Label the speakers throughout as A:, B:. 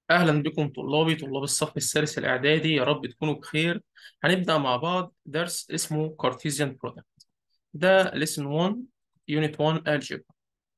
A: أهلا بكم طلابي طلاب الصف الثالث الإعدادي يا رب تكونوا بخير هنبدأ مع بعض درس اسمه Cartesian Product ده lesson 1 unit 1 algebra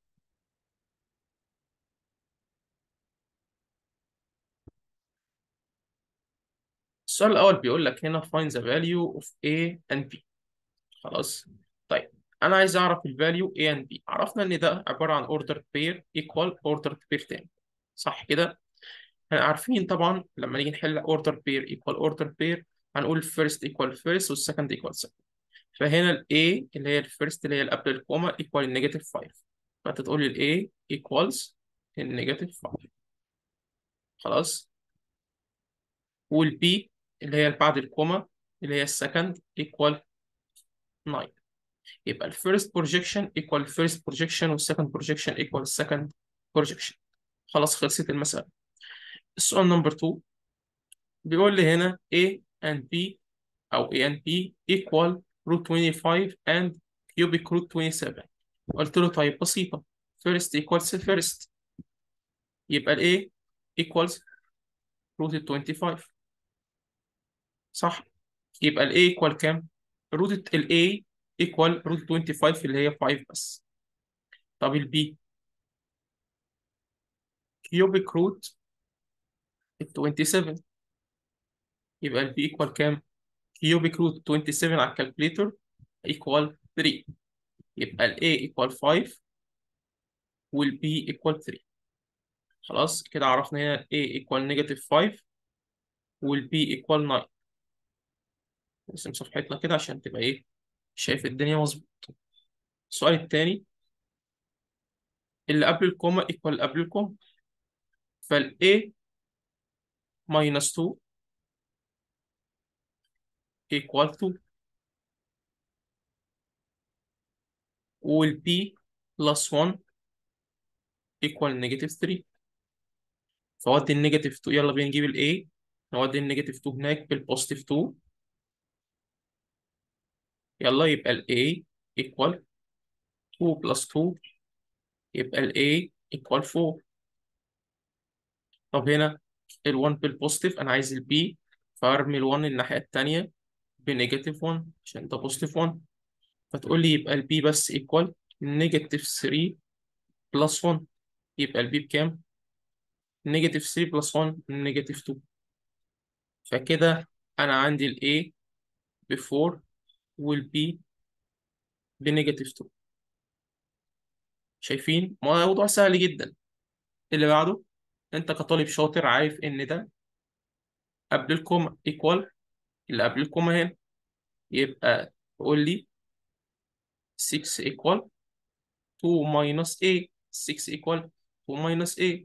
A: السؤال الأول بيقول لك هنا find the value of A and B خلاص طيب أنا عايز أعرف ال value A and B عرفنا إن ده عبارة عن ordered pair equal ordered pair تاني صح كده احنا عارفين طبعا لما نيجي نحل order pair equal order pair هنقول first equal first والsecond equal second فهنا ال A اللي هي الفيرست اللي هي اللي قبل الكوما equal النيجاتيف 5 فانت تقول ال A equals النيجاتيف 5 خلاص وال B اللي هي اللي بعد الكوما اللي هي السكند equal 9 يبقى الفيرست projection equal الفيرست projection والسكند projection equal السكند projection خلاص خلصت المسألة السؤال نمبر 2 بيقول لي هنا A and B أو A and B equal root 25 and cubic root 27 قلت له طيب بسيطة first equals first يبقى ال A equals root 25 صح يبقى ال A equal كام؟ root ال A equal root 25 اللي هي 5 بس طب ال B cubic root 27 يبقى ال B equal كام؟ cubic root 27 على الكالكوليتر equal 3 يبقى ال A equal 5 وال B equal 3 خلاص كده عرفنا هنا ال A equal negative 5 وال B equal 9 نرسم صفحتنا كده عشان تبقى ايه شايف الدنيا مظبوط السؤال التاني اللي قبل الكوما equal اللي قبل الكوما فال A minus 2 equal 2 وال B plus 1 equal negative 3 فودي النيجاتيف 2 يلا بينا نجيب ال A نودي النيجاتيف 2 هناك بالبوزيتيف 2 يلا يبقى ال A equal 2 plus 2 يبقى ال A equal 4 طب هنا ال 1 بالبوزيتيف انا عايز ال B فارمي ال 1 الناحية التانية بنيجاتيف 1 عشان ده بوزيتيف 1 فتقول لي يبقى ال B بس equal نيجاتيف 3 بلس 1 يبقى ال B بكام؟ نيجاتيف 3 بلس 1 نيجاتيف 2 فكده انا عندي ال A ب 4 وال B بنيجاتيف 2 شايفين؟ موضوع سهل جدا اللي بعده انت كطالب شاطر عارف ان ده قبل الكوما ايكوال اللي قبل الكوما هنا يبقى قول لي 6 ايكوال 2 minus a 6 equal 2 minus a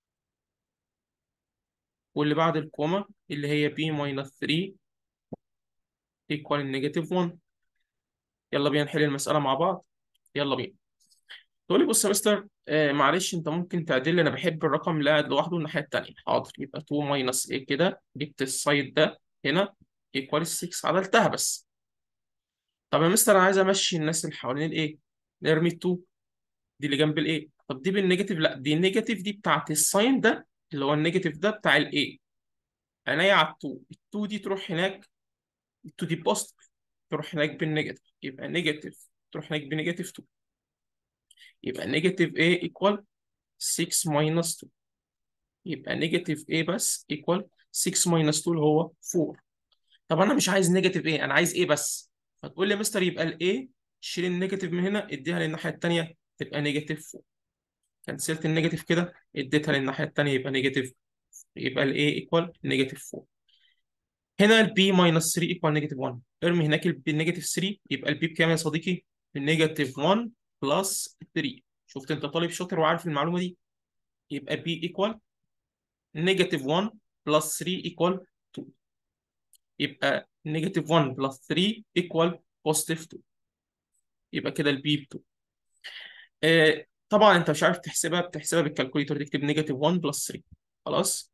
A: واللي بعد الكوما اللي هي b minus 3 equal negative 1 يلا بينا نحل المسألة مع بعض يلا بينا تقول لي بص يا مستر آه معلش انت ممكن تعدل لي انا بحب الرقم اللي قاعد لوحده الناحية التانية حاضر يبقى 2 minus a كده جبت السايد ده هنا equal 6 عدلتها بس طب يا مستر انا عايز امشي الناس اللي حوالين الايه نرمي 2 دي اللي جنب الايه طب دي بالنيجاتيف لا دي النيجاتيف دي بتاعت الساين ده اللي هو النيجاتيف ده بتاع الايه عينيا على ال2 ال2 دي تروح هناك ال2 دي بوزيتيف تروح هناك بالنيجاتيف يبقى نيجاتيف تروح هناك بنيجاتيف 2 يبقى نيجاتيف a equal 6 minus 2 يبقى نيجاتيف a بس equal 6 minus 2 اللي هو 4 طب انا مش عايز نيجاتيف a انا عايز a بس فتقول لي يا مستر يبقى ال a شيل النيجاتيف من هنا اديها للناحيه الثانيه تبقى نيجاتيف 4 كنسلت النيجاتيف كده اديتها للناحيه الثانيه يبقى نيجاتيف يبقى ال a equal نيجاتيف 4 هنا ال b minus 3 equal نيجاتيف 1 ارمي هناك النيجاتيف 3 يبقى ال b بكام يا صديقي؟ نيجاتيف 1 بلس 3 شفت انت طالب شاطر وعارف المعلومه دي يبقى b equal نيجاتيف 1 بلس 3 equal 2 يبقى نيجاتيف 1 بلس 3 equal بوزيتيف 2 يبقى كده ال b ب 2 آه طبعا انت مش عارف تحسبها بتحسبها بالكالكوليتر تكتب نيجاتيف 1 بلس 3 خلاص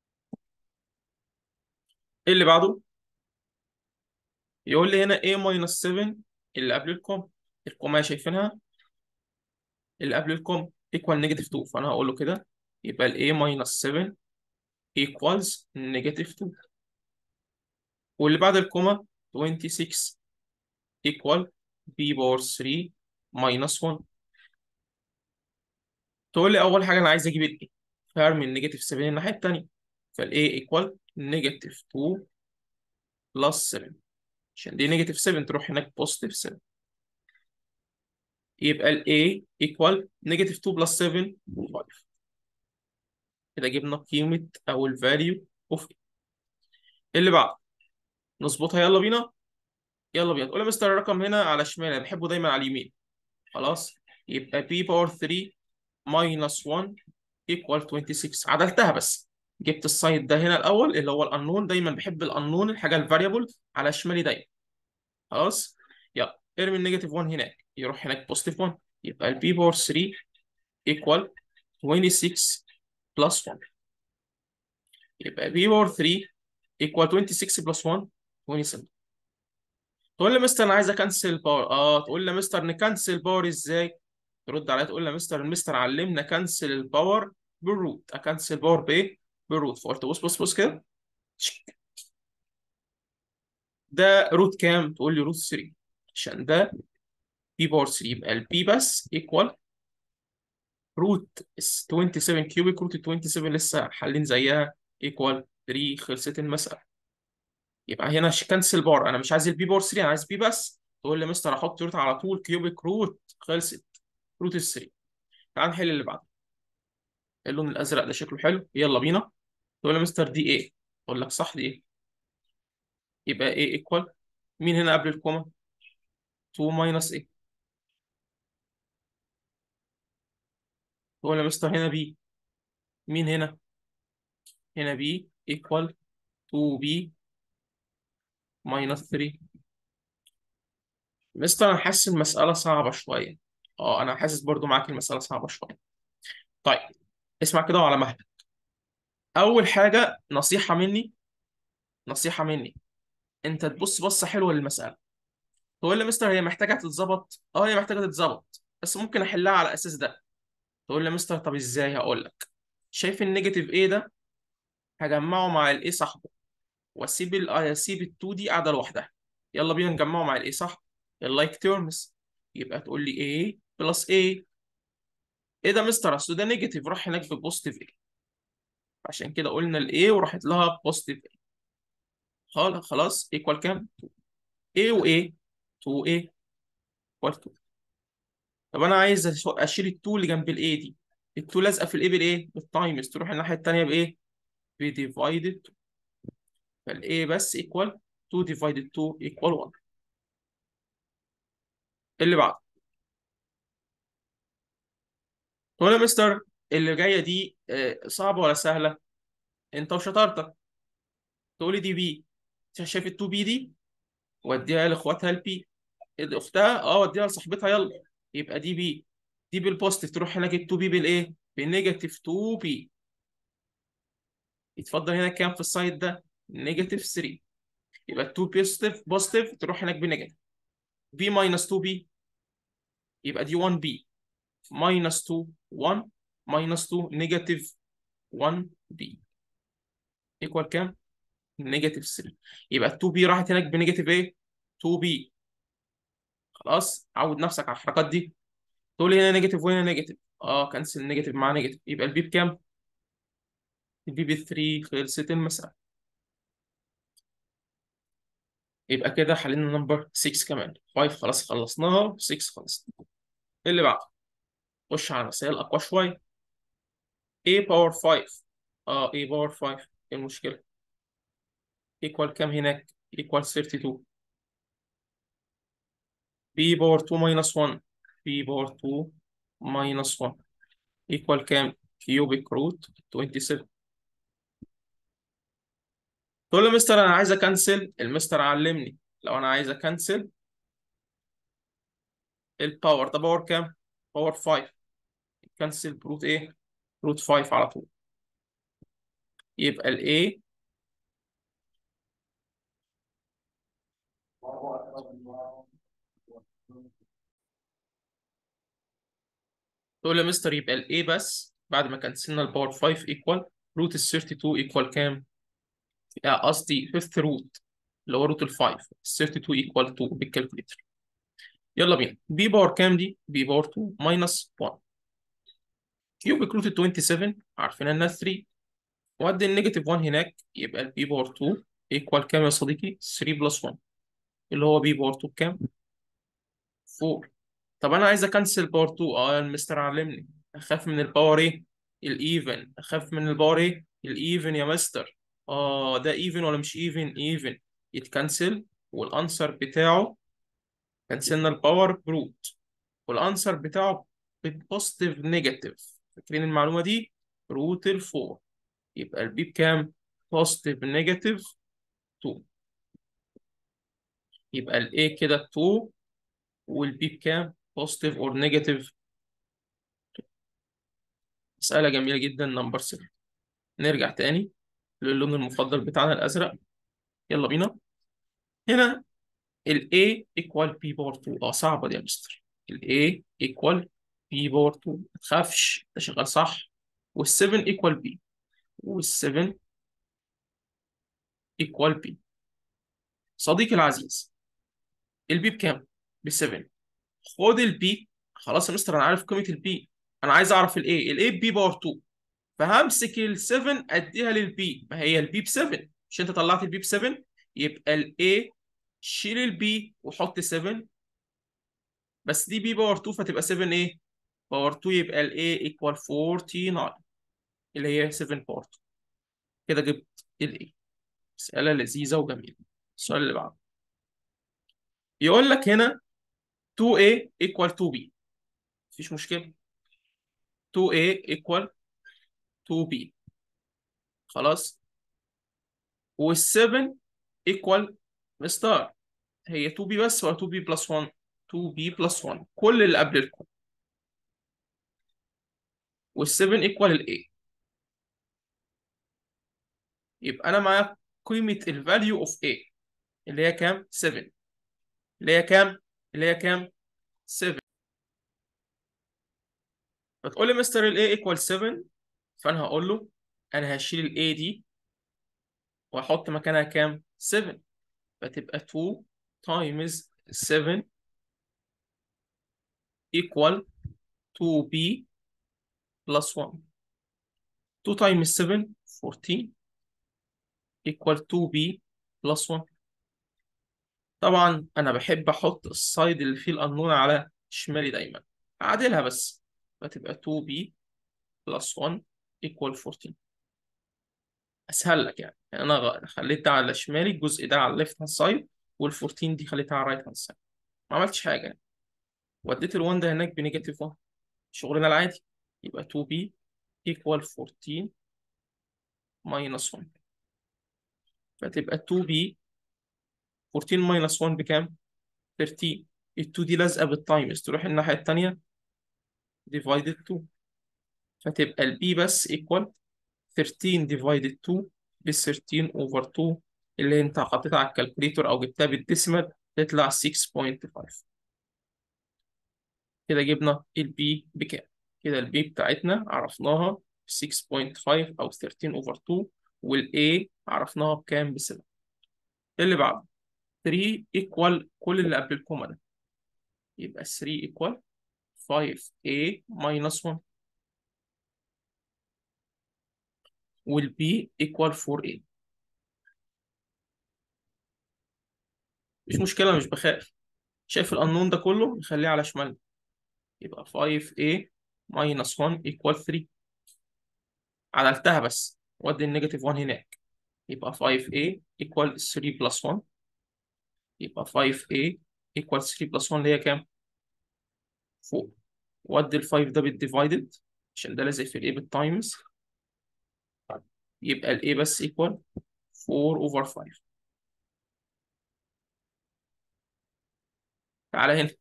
A: ايه اللي بعده؟ يقول لي هنا a minus 7 اللي قبل الكوم الكومة شايفينها اللي قبل الكوم equal نيجاتيف 2 فانا هقول له كده يبقى ال a minus 7 equals negative 2 واللي بعد الكوما 26 equal b باور 3 minus 1 تقول لي أول حاجة أنا عايز أجيب الإيه فهرمي النيجاتيف 7 الناحية التانية فالإيه equal negative 2 plus 7 عشان دي نيجاتيف 7 تروح هناك بوزيتيف 7 يبقى ال A equal negative 2 plus 7 5 كده جبنا قيمة أو ال value of A اللي بعد نظبطها يلا بينا يلا بينا تقول يا مستر الرقم هنا على شمال أنا بحبه دايما على اليمين خلاص يبقى b باور 3 minus 1 equal 26 عدلتها بس جبت السايد ده هنا الأول اللي هو الأنون دايما بحب الأنون الحاجة الفاريبل على شمالي دايما خلاص يلا ارمي النيجاتيف 1 هناك يروح هناك بوزيتيف 1 يبقى ال b باور 3 equal 26 plus 1 يبقى b باور 3 equal 26 plus 1 27 تقول لي مستر انا عايز اكنسل الباور اه تقول لي مستر نكنسل باور ازاي ترد عليا تقول لي مستر المستر علمنا كنسل الباور بالروت اكنسل باور بايه بالروت فقلت بص بص بص كده تشك. ده روت كام تقول لي روت 3 عشان ده بي باور 3 يبقى البي بس ايكوال روت 27 كيوبيك روت 27 لسه حالين زيها ايكوال 3 خلصت المسألة يبقى هنا كنسل بار انا مش عايز البي باور 3 انا عايز بي بس تقول لي مستر احط روت على طول كيوبيك روت خلصت روت ال 3 تعال نحل اللي بعده اللون الازرق ده شكله حلو يلا بينا تقول لي مستر دي ايه اقول لك صح دي ايه يبقى ايه ايكوال مين هنا قبل الكوما 2 ماينس ايه تقول لي مستر هنا بي مين هنا هنا بي ايكوال 2 بي ماينس 3 مستر انا حاسس المسألة صعبة شوية اه انا حاسس برضو معاك المسألة صعبة شوية طيب اسمع كده وعلى مهلك اول حاجة نصيحة مني نصيحة مني انت تبص بصة حلوة للمسألة تقول لي مستر هي محتاجة تتظبط اه هي محتاجة تتظبط بس ممكن احلها على الاساس ده تقول لي مستر طب ازاي هقول لك شايف النيجاتيف ايه ده هجمعه مع الايه صاحبه واسيب ال اسيب ال 2 دي قاعده لوحدها يلا بينا نجمعه مع الايه صح اللايك تيرمز يبقى تقول لي ايه بلس ايه ايه ده مستر اصل ده نيجاتيف راح هناك ببوزيتيف ايه عشان كده قلنا الايه وراحت لها بوزيتيف ايه خلاص خلاص ايكوال كام ايه وايه 2 ايه ايكوال 2 طب انا عايز أش- اشيل ال 2 اللي جنب الايه دي ال 2 لازقه في الايه بالايه بالتايمز تروح الناحيه الثانيه بايه بديفايدد فالايه بس ايكوال 2 ديفايدد 2 ايكوال 1 اللي بعده تقول يا مستر اللي جايه دي آه، صعبه ولا سهله انت وشطارتك تقول لي دي بي شايف ال 2 بي دي وديها لاخواتها البي اختها اه وديها لصاحبتها يلا يبقى دي بي دي بالبوزيتيف تروح هناك ال 2 بي بالايه بالنيجاتيف 2 بي يتفضل هنا كام في السايد ده نيجاتيف 3 يبقى 2 بوزيتيف بوزيتيف تروح هناك بنيجاتيف بي ماينس 2 بي يبقى دي 1 بي ماينس 2 1 ماينس 2 نيجاتيف 1 بي ايكوال كام؟ نيجاتيف 3 يبقى 2 بي راحت هناك بنيجاتيف ايه؟ 2 بي خلاص عود نفسك على الحركات دي تقول لي هنا نيجاتيف وهنا نيجاتيف اه كنسل نيجاتيف مع نيجاتيف يبقى البي بكام؟ البي ب 3 خلصت المسألة يبقى كده حلينا نمبر 6 كمان 5 خلاص خلصناها 6 خلصنا اللي بعده خش على مسائل اقوى شويه a باور 5 اه a باور 5 ايه المشكله equal كام هناك equal 32 b باور 2 minus 1 b باور 2 minus 1 equal كام cubic root 27 تقول له مستر انا عايز اكنسل المستر علمني لو انا عايز اكنسل الباور ده باور كام باور 5 كنسل بروت ايه روت 5 على طول يبقى ال A تقول له مستر يبقى ال A بس بعد ما كنسلنا الباور 5 ايكوال روت ال 32 ايكوال كام؟ آه، قصدي فيفث روت اللي هو روت ال 5 32 ايكوال 2 بالكالكوليتر يلا بينا بي باور كام دي؟ بي باور 2 ماينس 1 كيوبيك روت ال 27 عارفين انها 3 وادي النيجاتيف 1 هناك يبقى البي باور 2 ايكوال كام يا صديقي؟ 3 بلس 1 اللي هو بي باور 2 بكام؟ 4 طب انا عايز اكنسل باور 2 اه المستر علمني اخاف من الباور ايه؟ الايفن اخاف من الباور ايه؟ الايفن يا مستر اه ده ايفن ولا مش ايفن؟ ايفن يتكنسل والانسر بتاعه كنسلنا الباور بروت والانسر بتاعه بوزيتيف نيجاتيف فاكرين المعلومه دي؟ روت ال 4 يبقى البي بكام؟ بوزيتيف نيجاتيف 2 يبقى الاي كده 2 والبي بكام؟ بوزيتيف اور نيجاتيف مسألة جميلة جدا نمبر 7 نرجع تاني للون المفضل بتاعنا الأزرق يلا بينا هنا ال A equal P باور 2 اه صعبة دي يا مستر ال A equal P باور 2 ما تخافش ده شغال صح وال 7 equal B وال 7 equal B صديقي العزيز ال B بكام؟ ب 7 خد ال B خلاص يا مستر أنا عارف قيمة ال B أنا عايز أعرف ال A ال A B باور 2 فهمسك ال 7 اديها للبي ما هي البي ب 7 مش انت طلعت البي ب 7 يبقى الاي شيل البي وحط 7 بس دي بي باور 2 فتبقى 7 ايه باور 2 يبقى الاي ايكوال 49 اللي هي 7 باور 2 كده جبت الاي مسألة لذيذة وجميلة السؤال اللي بعده يقول لك هنا 2a equal 2b مفيش مشكلة 2a equal 2b خلاص وال7 ايكوال مستر هي 2b بس ولا 2b بلس 1 2b بلس 1 كل اللي قبل الكل وال7 ايكوال الاي يبقى انا معايا قيمه الفاليو اوف a اللي هي كام 7 اللي هي كام اللي هي كام 7 فتقول لي مستر الاي ايكوال 7 فانا هقول له انا هشيل الاي دي واحط مكانها كام 7 فتبقى 2 times 7 equal 2b plus 1 2 times 7 14 equal 2b plus 1 طبعا انا بحب احط السايد اللي فيه القانون على شمالي دايما اعدلها بس فتبقى 2b plus 1 equal 14 اسهل لك يعني, يعني انا غ- خليت ده على شمالي الجزء ده على الليفت هاند سايد وال14 دي خليتها على الرايت هاند سايد ما عملتش حاجه يعني وديت ال1 ده هناك بنيجاتيف 1 شغلنا العادي يبقى 2b equal 14 minus 1 فتبقى 2b 14 minus 1 بكام؟ 13 ال 2 دي لازقه بالتايمز تروح الناحيه الثانيه divided 2 فتبقى البي بس equal 13 divided 2 ب 13 over 2 اللي انت حطيتها على الكالكوليتور او جبتها بالديسيمال تطلع 6.5 كده جبنا البي بكام كده البي بتاعتنا عرفناها 6.5 او 13 over 2 والاي عرفناها بكام ب 7 اللي بعده 3 equal كل اللي قبل الكوما ده يبقى 3 equal 5a minus 1 والبي equal 4a مش مشكلة مش بخاف شايف القانون ده كله نخليه على شمالنا يبقى 5a minus 1 equal 3 عدلتها بس ودي النيجاتيف 1 هناك يبقى 5a equal 3 plus 1 يبقى 5a equal 3 plus 1 اللي هي كام؟ 4 ودي ال 5 ده بالديفايدد عشان ده لازق في الايه بالتايمز يبقى الايه بس equal 4 over 5 تعالى هنا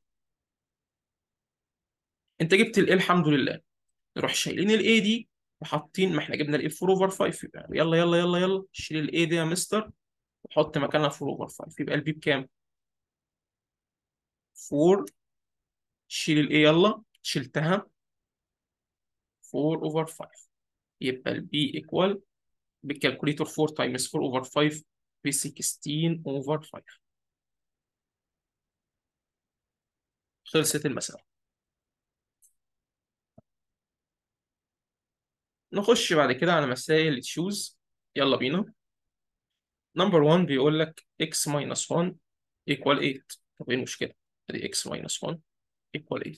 A: انت جبت الايه الحمد لله نروح شايلين الايه دي وحاطين ما احنا جبنا الايه 4 over 5 يبقى يلا يلا يلا يلا شيل الايه دي يا مستر وحط مكانها 4 over 5 يبقى البي بكام؟ 4 شيل الايه يلا شلتها 4 over 5 يبقى البي ايكوال بالكالكوليتور 4 تايمز 4 اوفر 5 ب 16 اوفر 5 خلصت المسألة نخش بعد كده على مسائل تشوز يلا بينا نمبر 1 بيقول لك x minus 1 equal 8 طب ايه المشكلة؟ ادي x minus 1 equal 8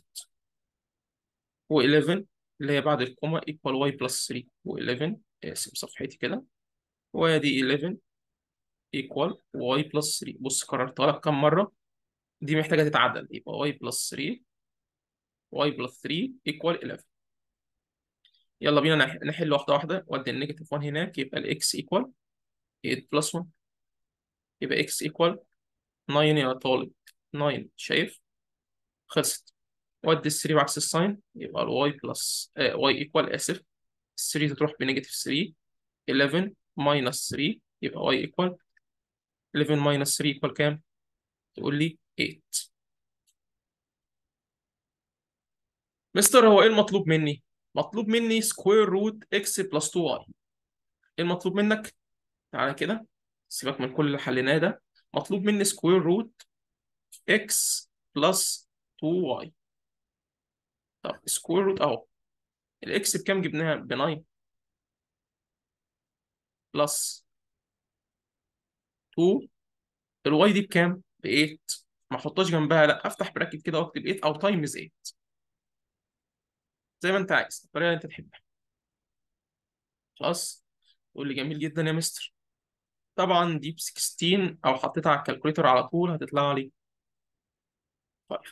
A: و11 اللي هي بعد الكوما equal y plus 3 و11 اقسم صفحتي كده وادي 11 equal y plus 3 بص كررتها لك كم مرة دي محتاجة تتعدل يبقى y plus 3 y plus 3 equal 11 يلا بينا نح- نحل واحدة واحدة ودي النيجاتيف 1 هناك يبقى ال x equal 8 plus 1 يبقى x equal 9 يا طالب 9 شايف خلصت ودي ال 3 بعكس الساين يبقى ال y plus آه y equal آسف ال 3 تروح بنيجاتيف 3 11 minus 3 يبقى y equal 11 minus 3 equal كام؟ تقول لي 8 مستر هو ايه المطلوب مني؟ مطلوب مني سكوير روت اكس بلس 2 واي ايه المطلوب منك؟ تعالى كده سيبك من كل اللي حليناه ده مطلوب مني سكوير روت اكس بلس 2 واي طب سكوير روت اهو الاكس بكام جبناها؟ ب 9 بلس 2 الواي دي بكام؟ ب 8 ما احطهاش جنبها لا افتح براكت كده واكتب 8 او تايمز 8 زي ما انت عايز الطريقه اللي انت تحبها خلاص تقول لي جميل جدا يا مستر طبعا دي ب 16 او حطيتها على الكالكوليتر على طول هتطلع لي 5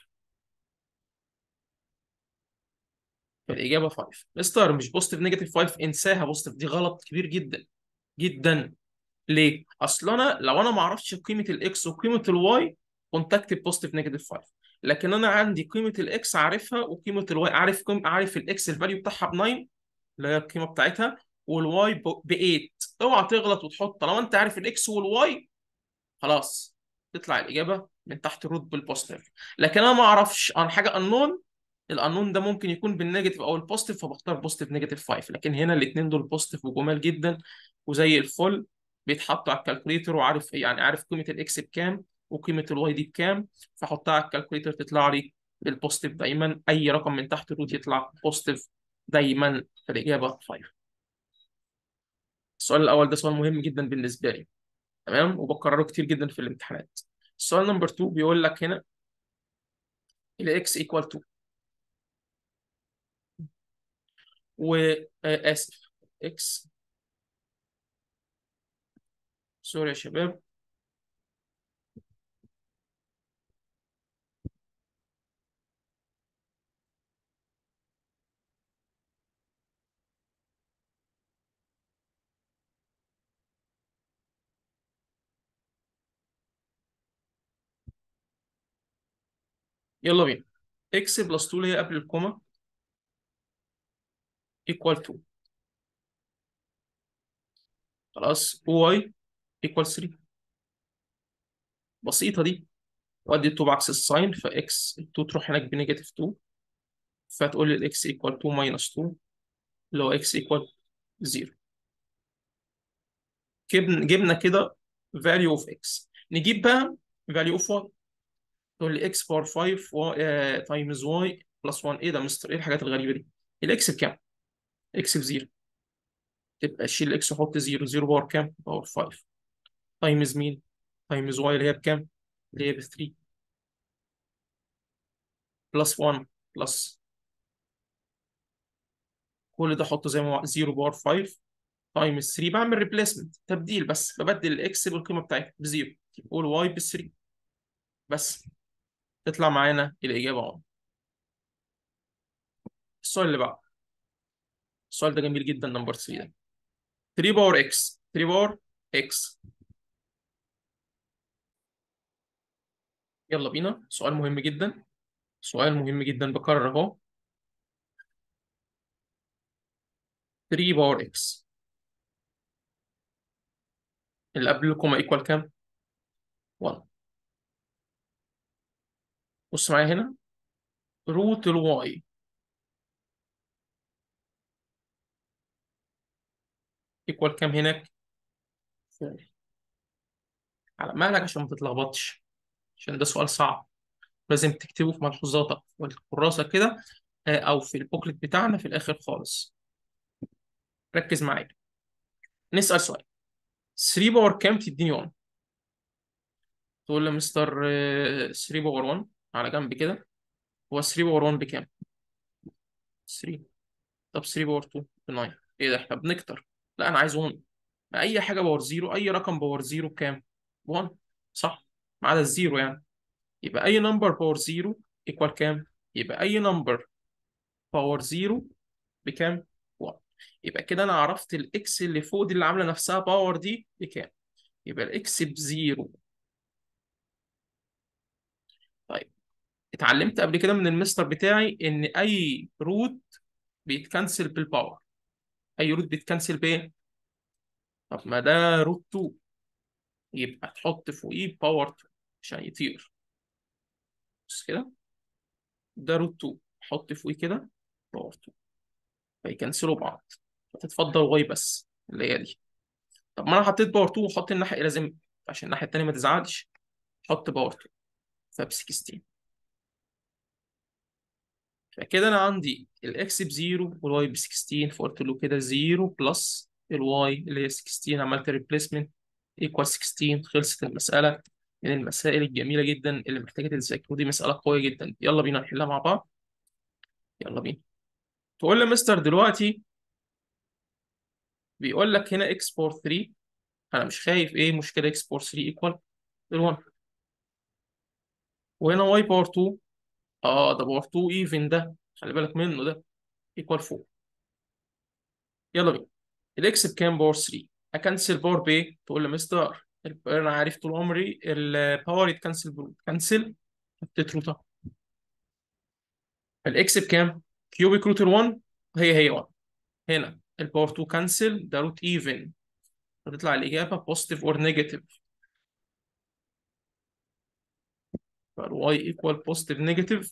A: فالاجابه 5 مستر مش بوزيتيف نيجاتيف 5 انساها بوزيتيف دي غلط كبير جدا جدا ليه؟ اصل انا لو انا ما اعرفش قيمه الاكس وقيمه الواي كنت اكتب بوزيتيف نيجاتيف 5 لكن انا عندي قيمه الاكس عارفها وقيمه الواي عارف قيم عارف الاكس الفاليو بتاعها ب 9 اللي هي القيمه بتاعتها والواي ب 8 اوعى تغلط وتحط طالما انت عارف الاكس والواي خلاص تطلع الاجابه من تحت الروت بالبوزيتيف لكن انا ما اعرفش عن حاجه انون الانون ده ممكن يكون بالنيجاتيف او البوزيتيف فبختار بوزيتيف نيجاتيف 5 لكن هنا الاثنين دول بوزيتيف وجمال جدا وزي الفل بيتحطوا على الكالكوليتر وعارف يعني عارف قيمه الاكس بكام وقيمه الواي دي بكام فاحطها على الكالكوليتر تطلع لي بالبوزيتيف دايما اي رقم من تحت الروت يطلع بوزيتيف دايما فالاجابه 5 السؤال الاول ده سؤال مهم جدا بالنسبه لي تمام وبكرره كتير جدا في الامتحانات السؤال نمبر 2 بيقول لك هنا الاكس ايكوال 2 واسف اكس سوري يا شباب يلا بينا اكس بلس 2 اللي هي قبل الكوما ايكوال 2 خلاص واي ايكوال 3 بسيطه دي وادي 2 بعكس الساين فاكس 2 تروح هناك بنيجاتيف 2 فتقول لي الاكس ايكوال 2 ماينس 2 اللي هو اكس ايكوال 0 جبنا جبنا كده فاليو اوف اكس نجيب بقى فاليو اوف واي تقول لي اكس باور 5 تايمز واي بلس 1 ايه ده مستر ايه الحاجات الغريبه دي الاكس بكام اكس بزيرو تبقى شيل الاكس وحط 0 0 باور كام باور 5 تايمز مين تايمز واي اللي هي بكام اللي هي ب 3 بلس 1 بلس كل ده احطه زي ما هو 0 باور 5 تايمز 3 بعمل ريبليسمنت تبديل بس ببدل الاكس بالقيمه بتاعتها بزيرو يقول واي ب 3 بس تطلع معانا الاجابه 1 السؤال اللي بعده السؤال ده جميل جدا نمبر 3 ده 3 باور اكس 3 باور اكس يلا بينا سؤال مهم جدا سؤال مهم جدا بكرر اهو 3 باور اكس اللي قبل الكوما ايكوال كام 1 بص معايا هنا روت الواي ايكوال كام هناك 4 على مالك عشان ما تتلخبطش عشان ده سؤال صعب لازم تكتبه في ملحوظاتك والكراسة كده آه، أو في البوكلت بتاعنا في الآخر خالص ركز معايا نسأل سؤال 3 باور كام تديني 1 تقول لي مستر آه، 3 باور 1 على جنب كده هو 3 باور 1 بكام 3 طب 3 باور 2 ب 9 ايه ده احنا بنكتر لا انا عايز 1 اي حاجه باور 0 اي رقم باور 0 بكام 1 صح ما عدا الزيرو يعني يبقى اي نمبر باور 0 ايكوال كام يبقى اي نمبر باور 0 بكام 1 يبقى كده انا عرفت الاكس اللي فوق دي اللي عامله نفسها باور دي بكام يبقى الاكس بزيرو طيب اتعلمت قبل كده من المستر بتاعي ان اي روت بيتكنسل بالباور اي روت بيتكنسل بايه طب ما ده روت 2 يبقى تحط فوقيه باور 2 عشان يطير بص كده ده روت 2 حط فوقيه كده باور 2 فيكنسلوا بعض فتتفضل واي بس اللي هي دي طب ما انا حطيت باور 2 وحط الناحيه لازم عشان الناحيه التانيه ما تزعلش حط باور 2 فب 16 فكده انا عندي الاكس بزيرو والواي ب 16 فقلت له كده 0 بلس الواي اللي هي 16 عملت ريبليسمنت ايكوال 16 خلصت المساله من المسائل الجميله جدا اللي محتاجه تتذاكر ودي مساله قويه جدا يلا بينا نحلها مع بعض يلا بينا تقول لي مستر دلوقتي بيقول لك هنا اكس بور 3 انا مش خايف ايه مشكله اكس بور 3 ايكوال ال1 وهنا واي باور 2 اه ده باور 2 ايفن ده خلي بالك منه ده ايكوال 4 يلا بينا الاكس بكام باور 3 اكنسل باور بايه تقول لي مستر انا عارف طول عمري الباور يتكنسل بروت كنسل حطيت روت اهو الاكس بكام كيوبيك روت ال1 هي هي 1 هنا الباور 2 كنسل ده روت ايفن هتطلع الاجابه بوزيتيف اور نيجاتيف فالواي ايكوال بوزيتيف نيجاتيف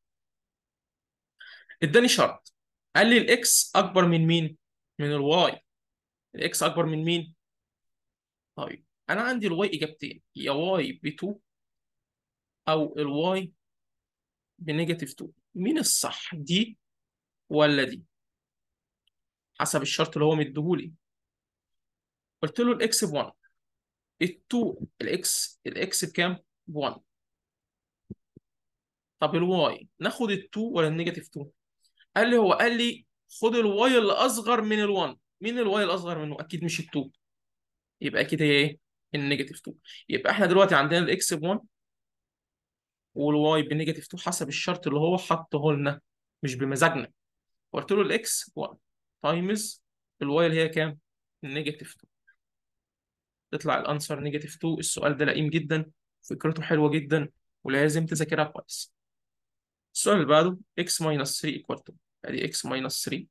A: اداني شرط قال لي الاكس اكبر من مين من الواي الاكس اكبر من مين طيب انا عندي الواي اجابتين يا واي ب 2 او الواي بنيجاتيف 2 مين الصح دي ولا دي حسب الشرط اللي هو مديهولي قلت له الاكس ب 1 ال2 الاكس الاكس بكام ب 1 طب الواي ناخد ال2 ولا النيجاتيف 2 قال لي هو قال لي خد الواي اللي اصغر من ال1 مين الواي الاصغر منه اكيد مش ال2 يبقى اكيد هي ايه النيجاتيف 2 يبقى احنا دلوقتي عندنا الاكس ب 1 والواي بنيجاتيف 2 حسب الشرط اللي هو حطه لنا مش بمزاجنا قلت له الاكس 1 تايمز الواي اللي هي كام النيجاتيف 2 تطلع الانسر نيجاتيف 2 السؤال ده لئيم جدا فكرته حلوه جدا ولازم تذاكرها كويس السؤال اللي بعده x minus 3 equal to ادي x minus 3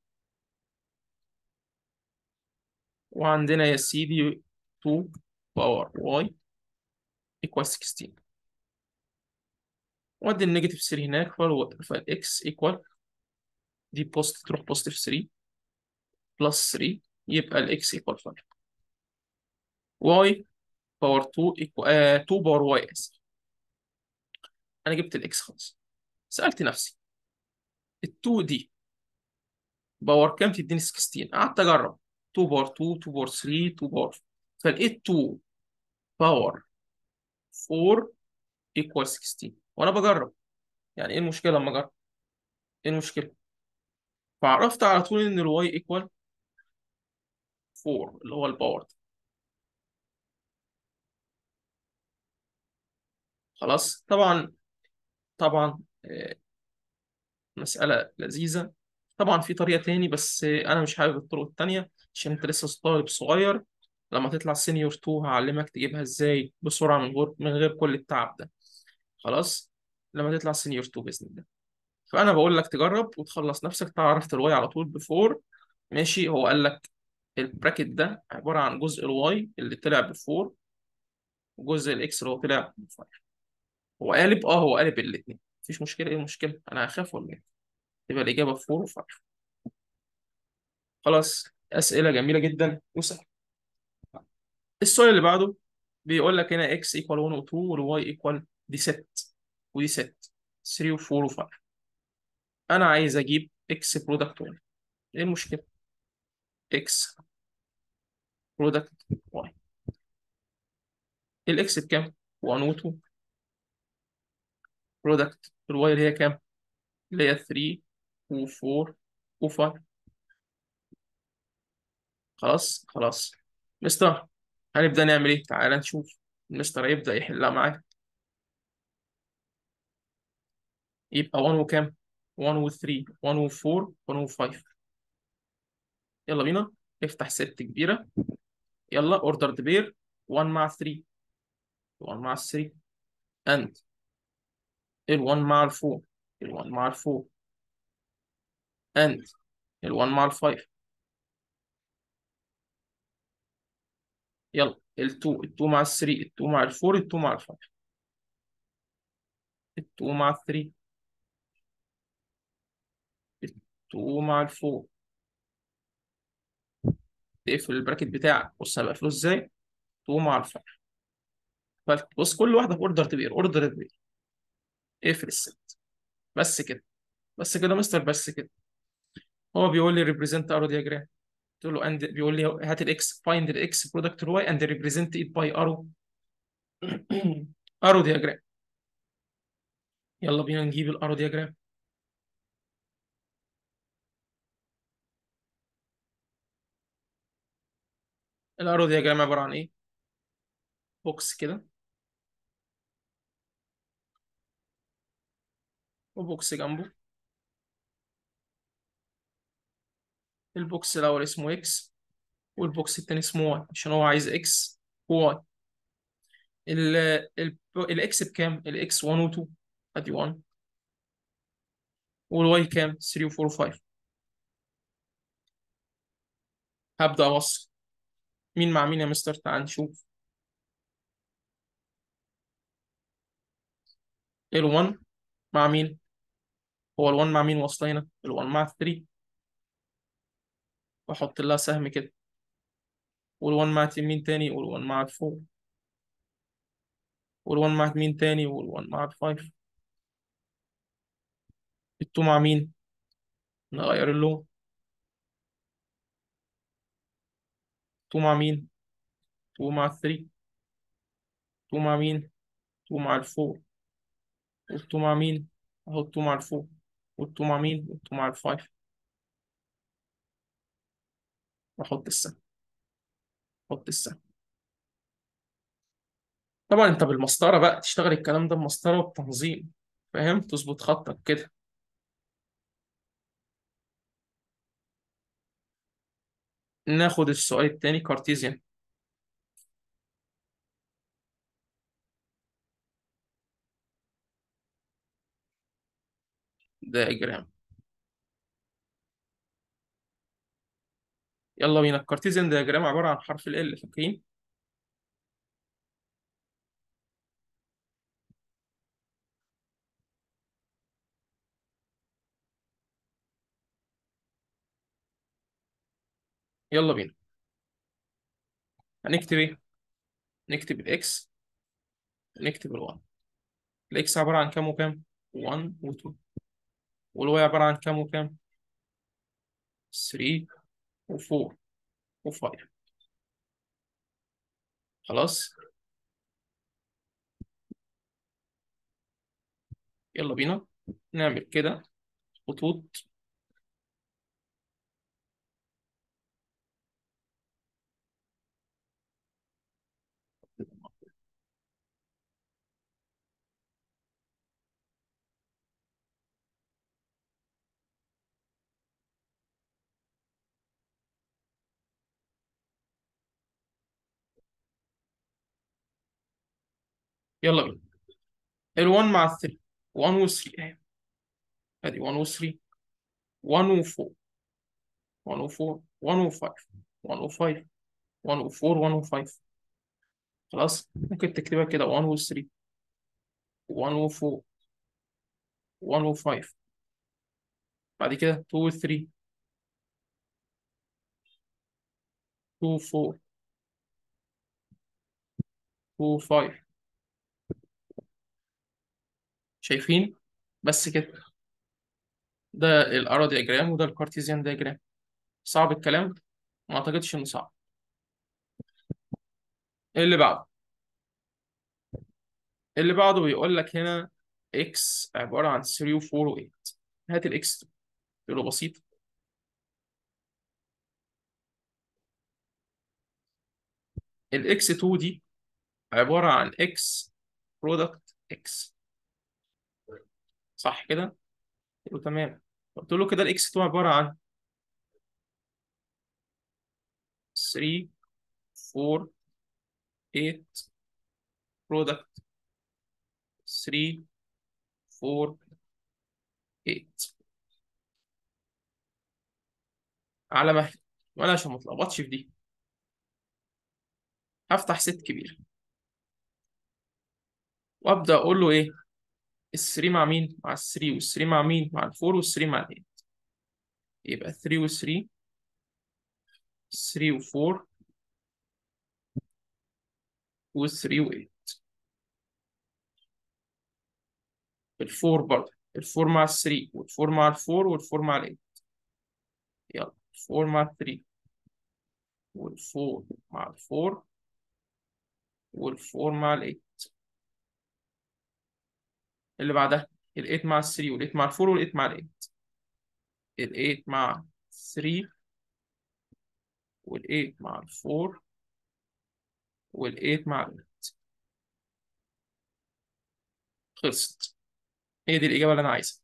A: وعندنا يا سيدي 2 باور y equal 16 وادي النيجاتيف 3 هناك فالاكس equal دي بوست تروح بوزيتيف 3 بلس 3 يبقى الاكس equal 5 y باور 2 equal آه 2 باور y اسف انا جبت الاكس خلاص سألت نفسي ال 2 دي باور كام تديني 16 قعدت اجرب 2 باور 2 2 باور 3 2 باور فلقيت 2 باور 4 equal 16 وانا بجرب يعني ايه المشكله لما اجرب ايه المشكله فعرفت على طول ان الواي equal 4 اللي هو الباور ده. خلاص طبعا طبعا آه، مسألة لذيذة طبعا في طريقة تاني بس آه، أنا مش حابب الطرق التانية عشان أنت لسه طالب صغير لما تطلع سينيور 2 هعلمك تجيبها إزاي بسرعة من غير من غير كل التعب ده خلاص لما تطلع سينيور 2 بإذن الله فأنا بقول لك تجرب وتخلص نفسك تعرف الواي على طول بفور ماشي هو قال لك البراكت ده عبارة عن جزء الواي اللي طلع بفور وجزء الاكس اللي هو طلع بفايف هو قالب اه هو قالب الاثنين مفيش مشكلة ايه المشكلة انا هخاف ولا ايه يبقى الإجابة 4 و 5 خلاص اسئله جميله جدا وسهله السؤال اللي بعده بيقول لك هنا x equal 1 و 2 وال y equal دي ست ودي ست 3 و 4 و 5 انا عايز اجيب x برودكت 1 ايه المشكله x برودكت y الاكس بكام 1 و 2 برودكت الواي اللي هي كام اللي هي 3 و 4 و 5 خلاص خلاص مستر هنبدأ نعمل ايه تعالى نشوف المستر هيبدأ يحلها معاك يبقى 1 وكام 1 و 3 1 و 4 1 و 5 يلا بينا افتح ست كبيرة يلا اوردر بير 1 مع 3 1 مع 3 اند ال 1 مع ال 4 ال 1 مع ال 4 اند ال 1 مع ال 5 يلا ال 2 ال 2 مع ال 3 ال 2 مع ال 4 ال 2 مع ال 5 ال 2 مع ال 3 ال 2 مع ال 4 تقفل البراكت بتاعك بص انا بقفله ازاي 2 مع ال 5 بص كل واحده في اوردر تبير اوردر تبير اقفل الست بس كده بس كده مستر بس كده هو بيقول لي ريبريزنت ارو دياجرام قلت له اند بيقول لي هات الاكس فايند الاكس برودكت الواي اند ريبريزنت ات باي ارو ارو دياجرام يلا بينا نجيب الارو دياجرام الارو دياجرام عباره عن ايه بوكس كده وبوكس جنبه البوكس الاول اسمه اكس والبوكس التاني اسمه واي عشان هو عايز اكس وواي ال ال الاكس بكام الاكس 1 و 2 ادي 1 والواي كام 3 و 4 و 5 هبدأ أوصل مين مع مين يا مستر تعال نشوف ال 1 مع مين هو ال 1 مع مين واصلة هنا ال 1 مع 3 واحط لها سهم كده وال 1 مع مين تاني وال 1 مع 4 وال 1 مع مين تاني وال 1 مع 5 ال 2 مع مين نغير اللون 2 مع مين 2 مع 3 2 مع مين 2 مع 4 وال 2 مع مين اهو 2 مع 4 وال 2 مع مين وال 2 مع 5 واحط السهم احط السهم طبعا انت بالمسطره بقى تشتغل الكلام ده بمسطره وبتنظيم فاهم تظبط خطك كده ناخد السؤال التاني كارتيزيان دايجرام يلا بينا الكارتيزيان دايجرام عبارة عن حرف ال فاكرين يلا بينا هنكتب ايه نكتب الاكس نكتب ال1 الاكس عبارة عن كام وكام 1 و2 والواي عبارة عن كام وكام 3 و4 و5 خلاص يلا بينا نعمل كده خطوط يلا بينا ال1 مع 3 1 و 3 اهي ادي 1 و 3 1 و 4 1 و 4 1 و 5 1 و 5 1 و 4 1 و 5 خلاص ممكن تكتبها كده 1 و 3 1 و 4 1 و 5 بعد كده 2 و 3 2 4 2 5 شايفين بس كده ده الارو دياجرام وده الكارتيزيان دياجرام صعب الكلام ما اعتقدش انه صعب اللي بعده اللي بعده بيقول لك هنا اكس عباره عن 3 و4 و8 هات الاكس تقول له بسيط الاكس 2 دي عباره عن اكس برودكت اكس صح كده؟ قلت له تمام قلت له كده الاكس 2 عباره عن 3 4 8 برودكت 3 4 8 على مهلي وانا عشان ما اتلخبطش في دي هفتح ست كبير وابدا اقول له ايه ال3 مع مين مع ال3 وال3 مع مين مع ال4 وال3 مع ال8 يبقى 3 و3 3 و4 و3 و8 الفور برضه الفور مع ال3 والفور مع الفور والفور مع ال8 يلا الفور مع ال3 والفور مع الفور والفور مع ال8 اللي بعدها ال8 مع ال3 وال8 مع الفور وال8 مع ال8 ال8 مع 3 وال8 مع الفور وال8 مع ال8 خلصت هي دي الإجابة اللي أنا عايزها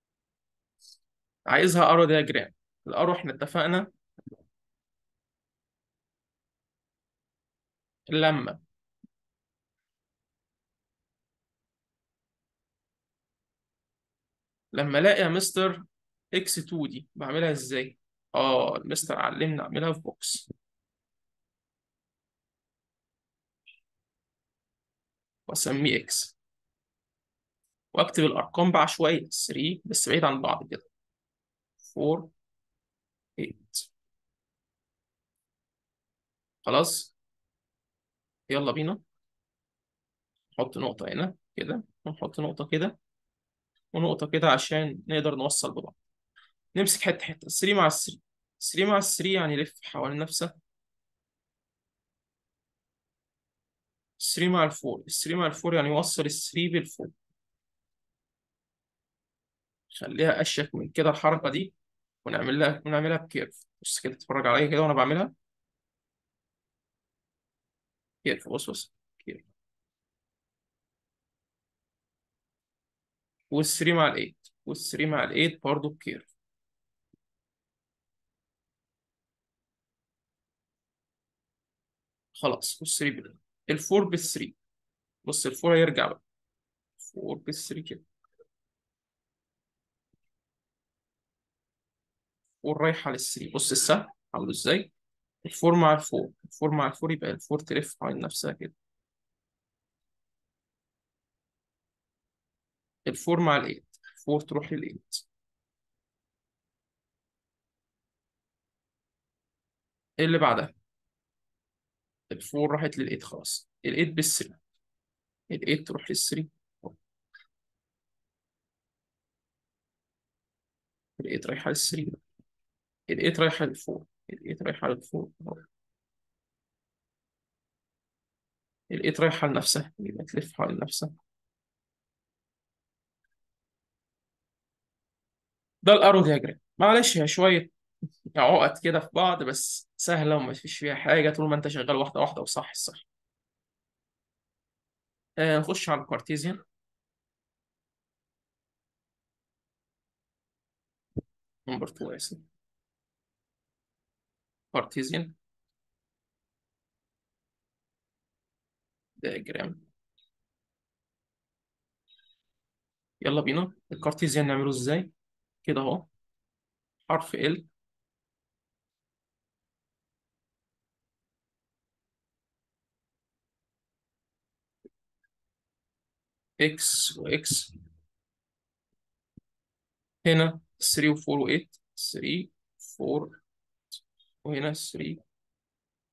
A: عايزها أرو دياجرام الأرو إحنا اتفقنا لما لما الاقي يا مستر اكس 2 دي بعملها ازاي اه المستر علمنا اعملها في بوكس واسميه اكس واكتب الارقام بعشوائيه 3 بس بعيد عن بعض كده 4 8 خلاص يلا بينا نحط نقطه هنا كده ونحط نقطه كده ونقطه كده عشان نقدر نوصل ببعض نمسك حته حته 3 مع 3 3 مع 3 يعني لف حوالين نفسها 3 مع 4 3 مع 4 يعني يوصل ال 3 بال 4 خليها اشيك من كده الحركه دي ونعمل لها ونعملها بكيرف بص كده اتفرج عليا كده وانا بعملها كيرف بص بص كيرف وال3 مع ال8 وال3 مع ال8 برضه بكيرف خلاص وال3 بال ال4 بال3 بص ال4 هيرجع بقى 4 بال3 كده والرايحه لل3 بص السهم عامله ازاي الفور مع الفور الفور مع الفور يبقى الفور تلف حوالين نفسها كده الفور مع الايت الفور تروح للايت ايه اللي بعدها الفور راحت للايت خلاص الايت بالثري الايت تروح للثري الايت رايحه للثري الايت رايحه للفور الايت رايحه للفور الايت رايحه لنفسها يبقى تلف حوالين نفسها ده الارو دياجرام معلش هي شويه عقد كده في بعض بس سهله وما فيش فيها حاجه طول ما انت شغال واحده واحده وصح الصح آه نخش على الكارتيزيان نمبر 2 اسف كارتيزيان دياجرام يلا بينا الكارتيزيان نعمله ازاي كده اهو حرف ال اكس واكس هنا 3 و4 و8 3 4 وهنا 3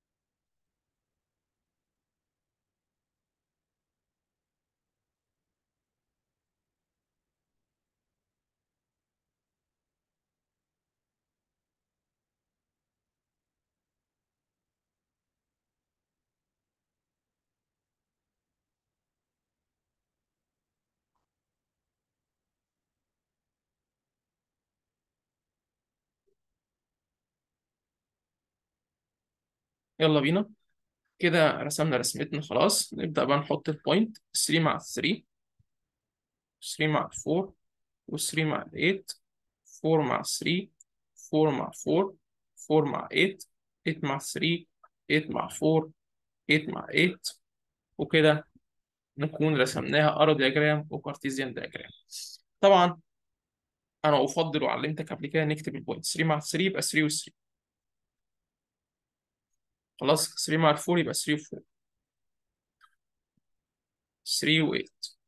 A: يلا بينا كده رسمنا رسمتنا خلاص نبدأ بقى نحط البوينت 3 مع 3 3 مع 4 و3 مع 8 4 مع 3 4 مع 4 4 مع 8 8 مع 3 8 مع 4 8 مع 8 وكده نكون رسمناها ارو دياجرام وكارتيزيان دياجرام طبعا انا افضل وعلمتك قبل كده نكتب البوينت 3 مع 3 يبقى 3 و3 خلاص 3 مع 4 يبقى 3 و4 3 و8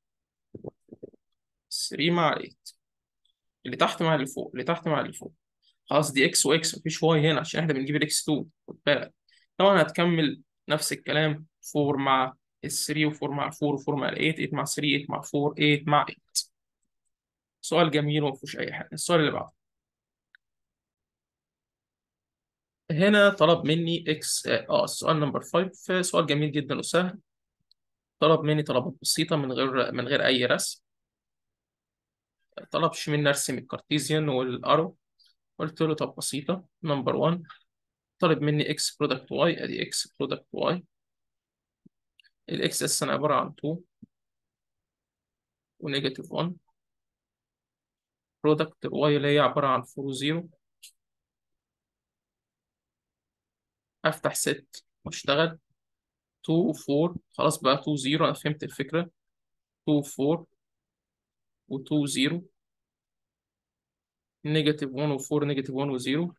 A: 3 مع 8 اللي تحت مع اللي فوق اللي تحت مع اللي فوق خلاص دي اكس واكس مفيش واي هنا عشان احنا بنجيب الاكس 2 خد بالك طبعا هتكمل نفس الكلام 4 مع ال 3 و4 مع 4 و4 مع 8 8 مع 3 8 مع 4 8 مع 8 سؤال جميل وما فيهوش اي حاجه السؤال اللي بعده هنا طلب مني اكس اه السؤال نمبر 5 سؤال جميل جدا وسهل طلب مني طلبات بسيطه من غير من غير اي رسم طلبش مني ارسم الكارتيزيان والارو قلت له طب بسيطه نمبر 1 طالب مني اكس برودكت واي ادي اكس برودكت واي الاكس اساسا عباره عن 2 ونيجاتيف 1 برودكت الواي اللي هي عباره عن 4 و 0 افتح ست واشتغل 2 و 4 خلاص بقى 2 0 انا فهمت الفكره 2 4 و 2 0 نيجاتيف 1 و 4 نيجاتيف 1 و 0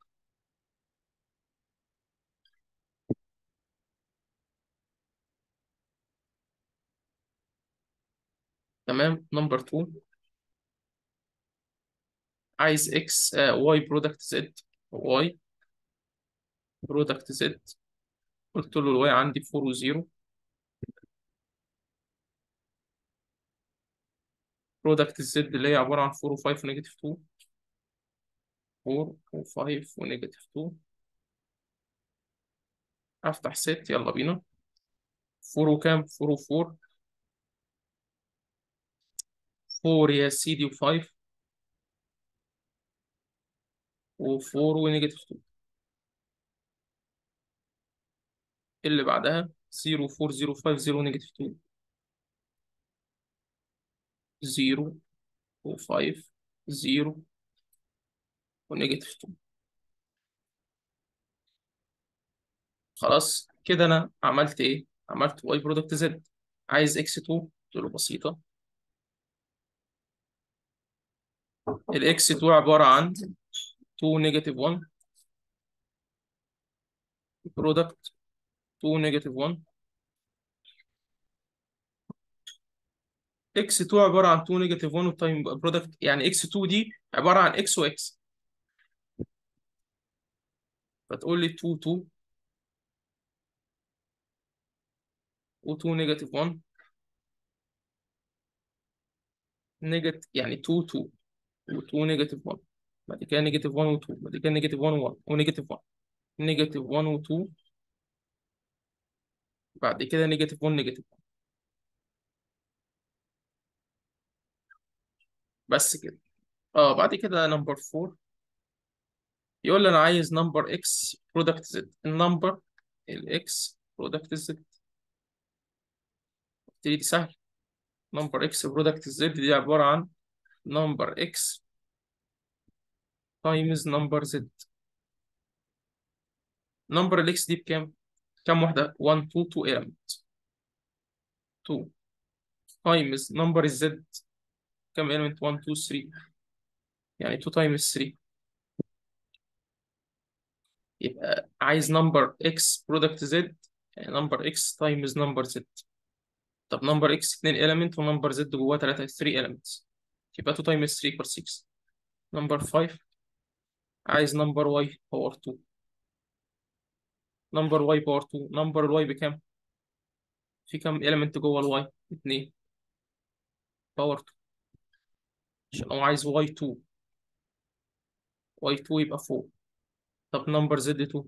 A: تمام نمبر 2 عايز اكس واي برودكت زد واي برودكت زد قلت له الواي عندي 4 و 0 برودكت الزد اللي هي عباره عن 4 و 5 ونيجاتيف 2 4 و 5 ونيجاتيف 2 افتح ست يلا بينا 4 وكام 4 و 4 4 يا سيدي و5 و4 ونيجاتيف 2 اللي بعدها 0 4 0 5 0 نيجاتيف 2 0 و5 0 ونيجاتيف 2 خلاص كده انا عملت ايه عملت واي برودكت زد عايز اكس 2 قلت له بسيطه الاكس 2 عباره عن 2 نيجاتيف 1 برودكت 2 نيجاتيف 1 اكس 2 عباره عن 2 نيجاتيف 1 تايم برودكت يعني اكس 2 دي عباره عن اكس واكس فتقول لي 2 2 و2 نيجاتيف 1 نيجاتيف يعني 2 2 و2 نيجاتيف 1 بعد كده نيجاتيف 1 و2 بعد كده نيجاتيف 1 و1 ونيجاتيف 1 نيجاتيف 1 و2 بعد كده نيجاتيف 1 نيجاتيف 1 بس كده اه بعد كده نمبر 4 يقول لي انا عايز نمبر اكس برودكت زد النمبر الاكس برودكت زد دي سهل نمبر اكس برودكت زد دي عباره عن نمبر اكس تايمز نمبر زد نمبر الاكس دي بكام؟ كام واحدة؟ 1 2 2 element 2 تايمز نمبر الزد كام element 1 2 3 يعني 2 تايمز 3 يبقى عايز نمبر اكس برودكت زد يعني نمبر اكس تايمز نمبر زد طب نمبر اكس 2 element ونمبر زد جواه 3 3 elements يبقى 2 تايمز 3 equals 6 نمبر 5 عايز نمبر واي باور 2 نمبر واي باور 2 نمبر الواي بكام؟ في كام element جوه الواي؟ 2 باور 2 عشان هو عايز واي 2 واي 2 يبقى 4 طب نمبر زد 2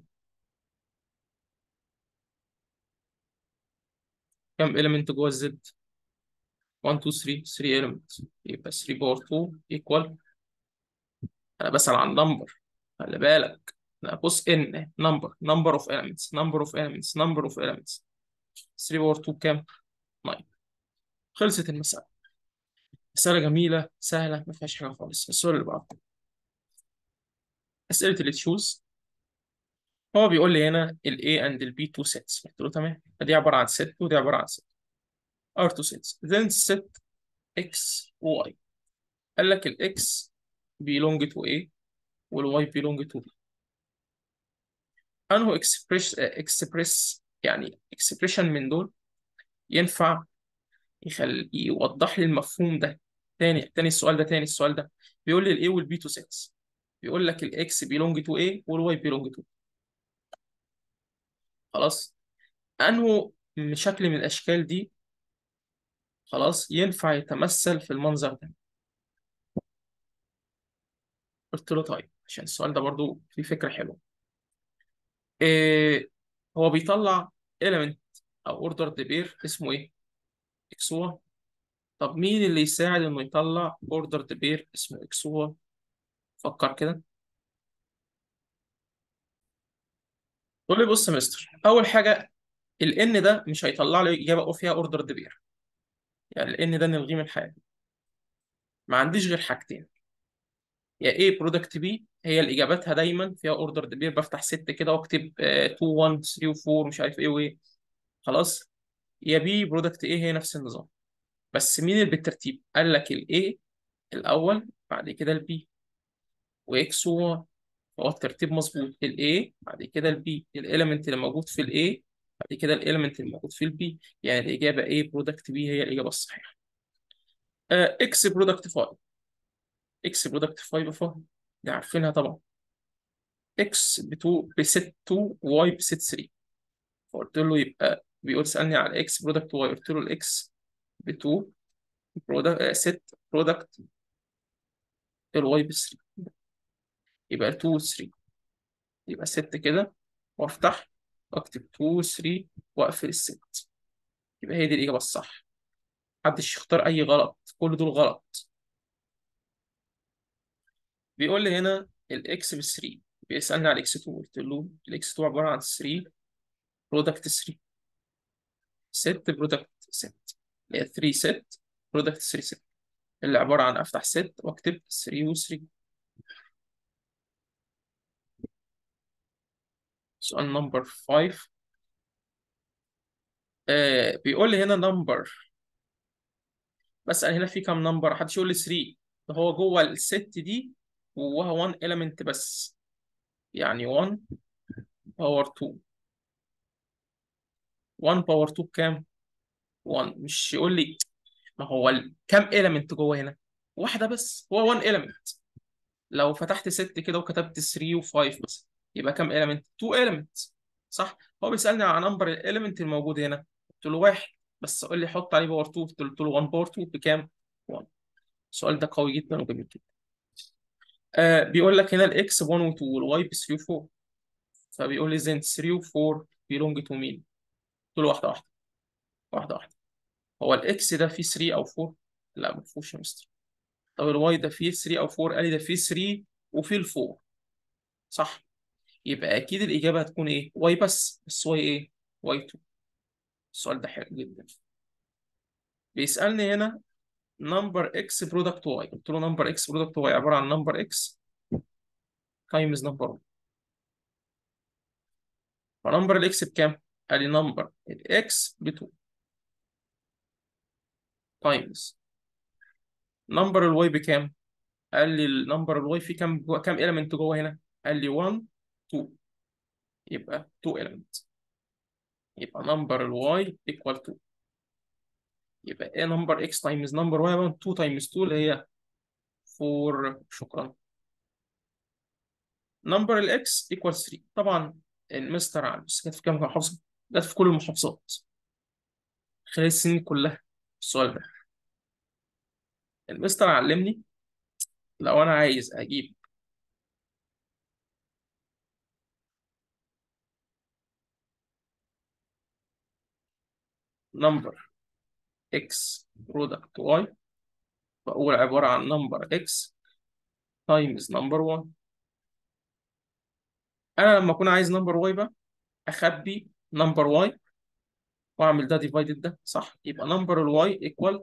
A: كام element جوه الزد 1 2 3 3 element يبقى 3 باور 2 equal انا بسأل عن نمبر خلي بالك لا بص ان number number of elements number of elements number of elements 3 باور 2 كام 9 خلصت المسألة مسألة جميلة سهلة ما فيهاش حاجة خالص السؤال اللي بعده أسئلة اللي تشوز هو بيقول لي هنا ال A and ال B two sets قلت له تمام دي عبارة عن set ودي عبارة عن set are two sets then set X و Y قال لك ال X belong to A وال Y belong to B أنه express express يعني expression من دول ينفع يخلي يوضح لي المفهوم ده تاني تاني السؤال ده تاني السؤال ده بيقول لي ال A وال B two sets بيقول لك ال X belong to A وال Y belong to B خلاص أنه شكل من الأشكال دي خلاص ينفع يتمثل في المنظر ده قلت له طيب عشان السؤال ده برضو فيه فكرة حلوة إيه هو بيطلع element أو ordered pair اسمه إيه؟ إكسوا طب مين اللي يساعد إنه يطلع ordered pair اسمه إكسوا؟ فكر كده تقول لي بص يا مستر أول حاجة ال n ده مش هيطلع لي إجابة فيها ordered pair يعني ال n ده نلغيه من حاجة ما عنديش غير حاجتين يا A برودكت B هي اللي اجاباتها دايما فيها اوردر بير بفتح ست كده واكتب 2 1 3 و4 مش عارف ايه وايه خلاص يا B برودكت A هي نفس النظام بس مين اللي بالترتيب قال لك ال A الاول بعد كده ال B واكس و هو الترتيب مظبوط ال A بعد كده ال B الاليمنت اللي موجود في ال A بعد كده الاليمنت اللي موجود في ال B يعني الاجابه A برودكت B هي الاجابه الصحيحه اكس برودكت 5 اكس برودكت 5 5 دي عارفينها طبعا اكس ب 2 بست 2 واي بست 3 فقلت له يبقى بيقول سألني على اكس برودكت واي قلت له الاكس ب 2 برودكت ست برودكت الواي ب 3 يبقى 2 و 3 يبقى 6 كده وافتح واكتب 2 و 3 واقفل الست يبقى هي دي الإجابة الصح محدش يختار أي غلط كل دول غلط بيقول لي هنا الاكس ب 3 بيسألني على الاكس 2 قلت له الاكس 2 عبارة عن 3 برودكت 3 ست برودكت ست اللي هي 3 ست برودكت 3 ست اللي عبارة عن أفتح ست وأكتب 3 و 3 سؤال نمبر 5 آه بيقول لي هنا نمبر بسأل هنا في كام نمبر محدش يقول لي 3 ده هو جوه الست دي جواها 1 element بس يعني 1 باور 2 1 باور 2 بكام؟ 1 مش يقول لي ما هو ال- كام element جوه هنا؟ واحدة بس هو 1 element لو فتحت ست كده وكتبت 3 و5 مثلا يبقى كام element؟ 2 element صح؟ هو بيسألني على نمبر الاليمنت الموجود هنا قلت له واحد بس قال لي حط عليه باور 2 قلت له 1 باور 2 بكام؟ 1 السؤال ده قوي جدا وجميل جدا آه بيقول لك هنا الاكس ب 1 و 2 والواي ب 3 و 4 فبيقول لي زين 3 و 4 بيلونج تو مين؟ قلت له واحدة واحدة واحدة واحدة هو الاكس ده فيه 3 او 4 لا ما فيهوش يا مستر طب الواي ده فيه 3 او 4 قال لي ده فيه 3 وفيه ال 4 صح يبقى اكيد الاجابه هتكون ايه واي بس بس واي ايه واي 2 السؤال ده حلو جدا بيسالني هنا نمبر اكس برودكت واي قلت له نمبر اكس برودكت واي عباره عن نمبر اكس تايمز نمبر واي فنمبر الاكس بكام قال لي نمبر الاكس ب 2 تايمز نمبر الواي بكام قال لي النمبر الواي فيه كام جوه كام element جوه هنا قال لي 1 2 يبقى 2 element يبقى نمبر الواي equal 2 يبقى ايه نمبر اكس تايمز نمبر واي 1 2 تايمز 2 اللي هي 4 شكرا نمبر الاكس equal 3 طبعا المستر عن بس كانت في كام محافظة؟ جت في كل المحافظات خلال السنين كلها السؤال ده المستر علمني لو انا عايز اجيب نمبر اكس برودكت واي بقول عبارة عن نمبر اكس تايمز نمبر 1 انا لما اكون عايز نمبر واي بقى اخبي نمبر واي واعمل ده ديفايدد ده صح يبقى نمبر الواي ايكوال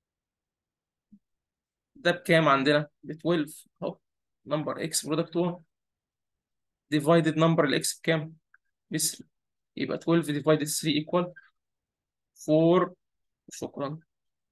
A: ده بكام عندنا ب 12 اهو نمبر اكس برودكت 1 ديفايدد نمبر الاكس بكام ب 3 يبقى 12 ديفايدد 3 ايكوال 4 شكرا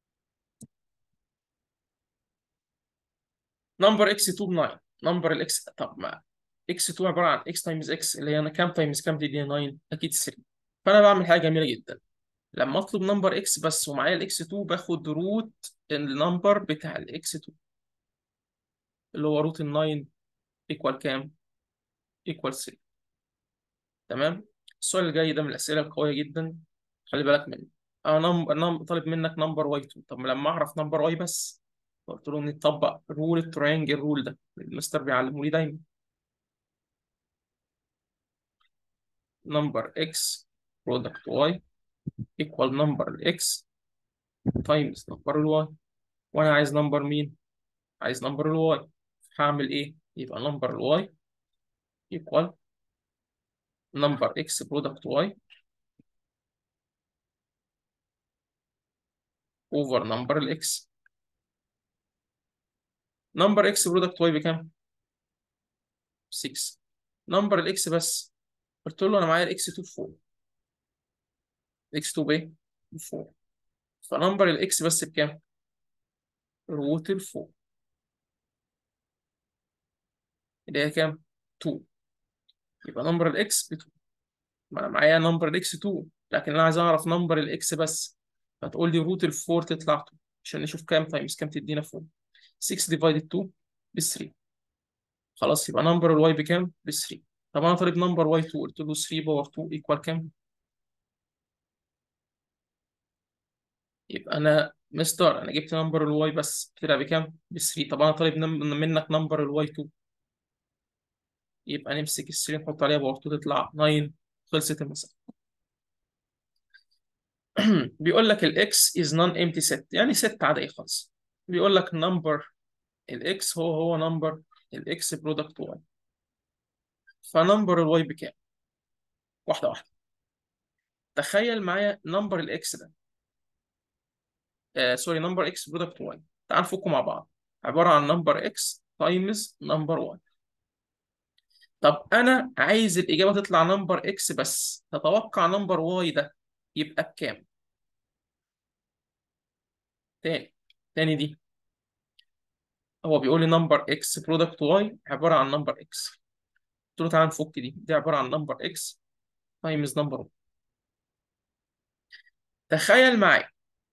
A: نمبر اكس 2 ب 9 نمبر الاكس طب ما اكس 2 عباره عن اكس تايمز اكس اللي هي انا كام تايمز كام تديني 9 اكيد 3 فانا بعمل حاجه جميله جدا لما اطلب نمبر اكس بس ومعايا الاكس 2 باخد روت النمبر بتاع الاكس 2 اللي هو روت ال 9 ايكوال كام؟ ايكوال 3 تمام؟ السؤال اللي جاي ده من الاسئله القويه جدا خلي بالك منه انا نم... نم... طالب منك نمبر واي 2 طب لما اعرف نمبر واي بس قلت له نطبق رول التريانجل رول ده المستر بيعلمه لي دايما نمبر اكس برودكت واي ايكوال نمبر الاكس تايمز نمبر الواي وانا عايز نمبر مين؟ عايز نمبر الواي هعمل ايه؟ يبقى نمبر الواي equal number x product y over number ال x number x product y بكام؟ 6 number ال x بس قلت له انا معايا ال x 2 4 x 2 بايه؟ 4 فنمبر ال x بس بكام؟ روت ال 4 اللي هي كام؟ 2 يبقى نمبر ال x ب 2 ما انا معايا نمبر ال x 2 لكن انا عايز اعرف نمبر ال x بس فتقول لي روت ال 4 تطلع 2 عشان نشوف كام تايمز كام تدينا 4 6 ديفايدد 2 ب 3 خلاص يبقى نمبر الواي بكام؟ ب 3 طب انا طالب نمبر واي 2 قلت له 3 باور 2 ايكوال كام؟ يبقى انا مستر انا جبت نمبر الواي بس طلع بكام؟ ب 3 طب انا طالب نم... منك نمبر الواي 2 يبقى نمسك ال 3 نحط عليها باور 2 تطلع 9 خلصت المسألة بيقول لك الاكس از نون امتي ست يعني ست عادية خالص بيقول لك نمبر الاكس هو هو نمبر الاكس برودكت واي فنمبر الواي بكام؟ واحدة واحدة تخيل معايا نمبر الاكس ده آه سوري نمبر اكس برودكت واي تعال نفكه مع بعض عبارة عن نمبر اكس تايمز نمبر واي طب انا عايز الاجابة تطلع نمبر اكس بس تتوقع نمبر واي ده يبقى بكام؟ تاني تاني دي هو بيقول لي نمبر اكس برودكت واي عبارة عن نمبر اكس قلت له تعال نفك دي دي عبارة عن نمبر اكس تايمز نمبر واي تخيل معايا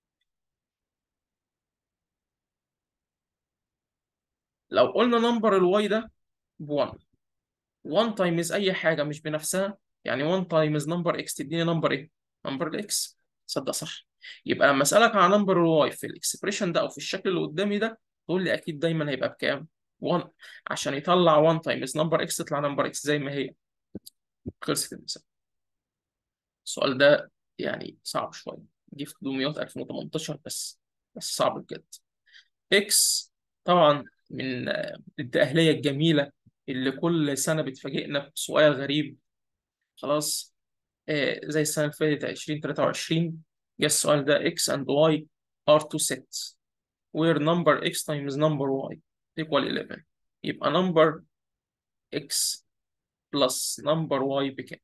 A: لو قلنا نمبر الواي ده ب 1 1 تايمز اي حاجه مش بنفسها يعني 1 تايمز نمبر اكس تديني نمبر ايه نمبر الاكس صدق صح يبقى لما اسالك على نمبر الواي في الاكسبريشن ده او في الشكل اللي قدامي ده تقول لي اكيد دايما هيبقى بكام 1 عشان يطلع 1 تايمز نمبر اكس تطلع نمبر اكس زي ما هي خلصت المساله السؤال ده يعني صعب شويه جه في دمياط 2018 بس بس صعب بجد اكس طبعا من التأهلية الجميلة اللي كل سنة بتفاجئنا بسؤال غريب خلاص آه زي السنة اللي فاتت 2023 جه السؤال ده x and y are two sets where number x times number y equal 11 يبقى number x plus number y بكام؟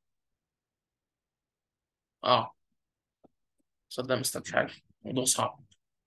A: اه صدق مستر مش عارف موضوع صعب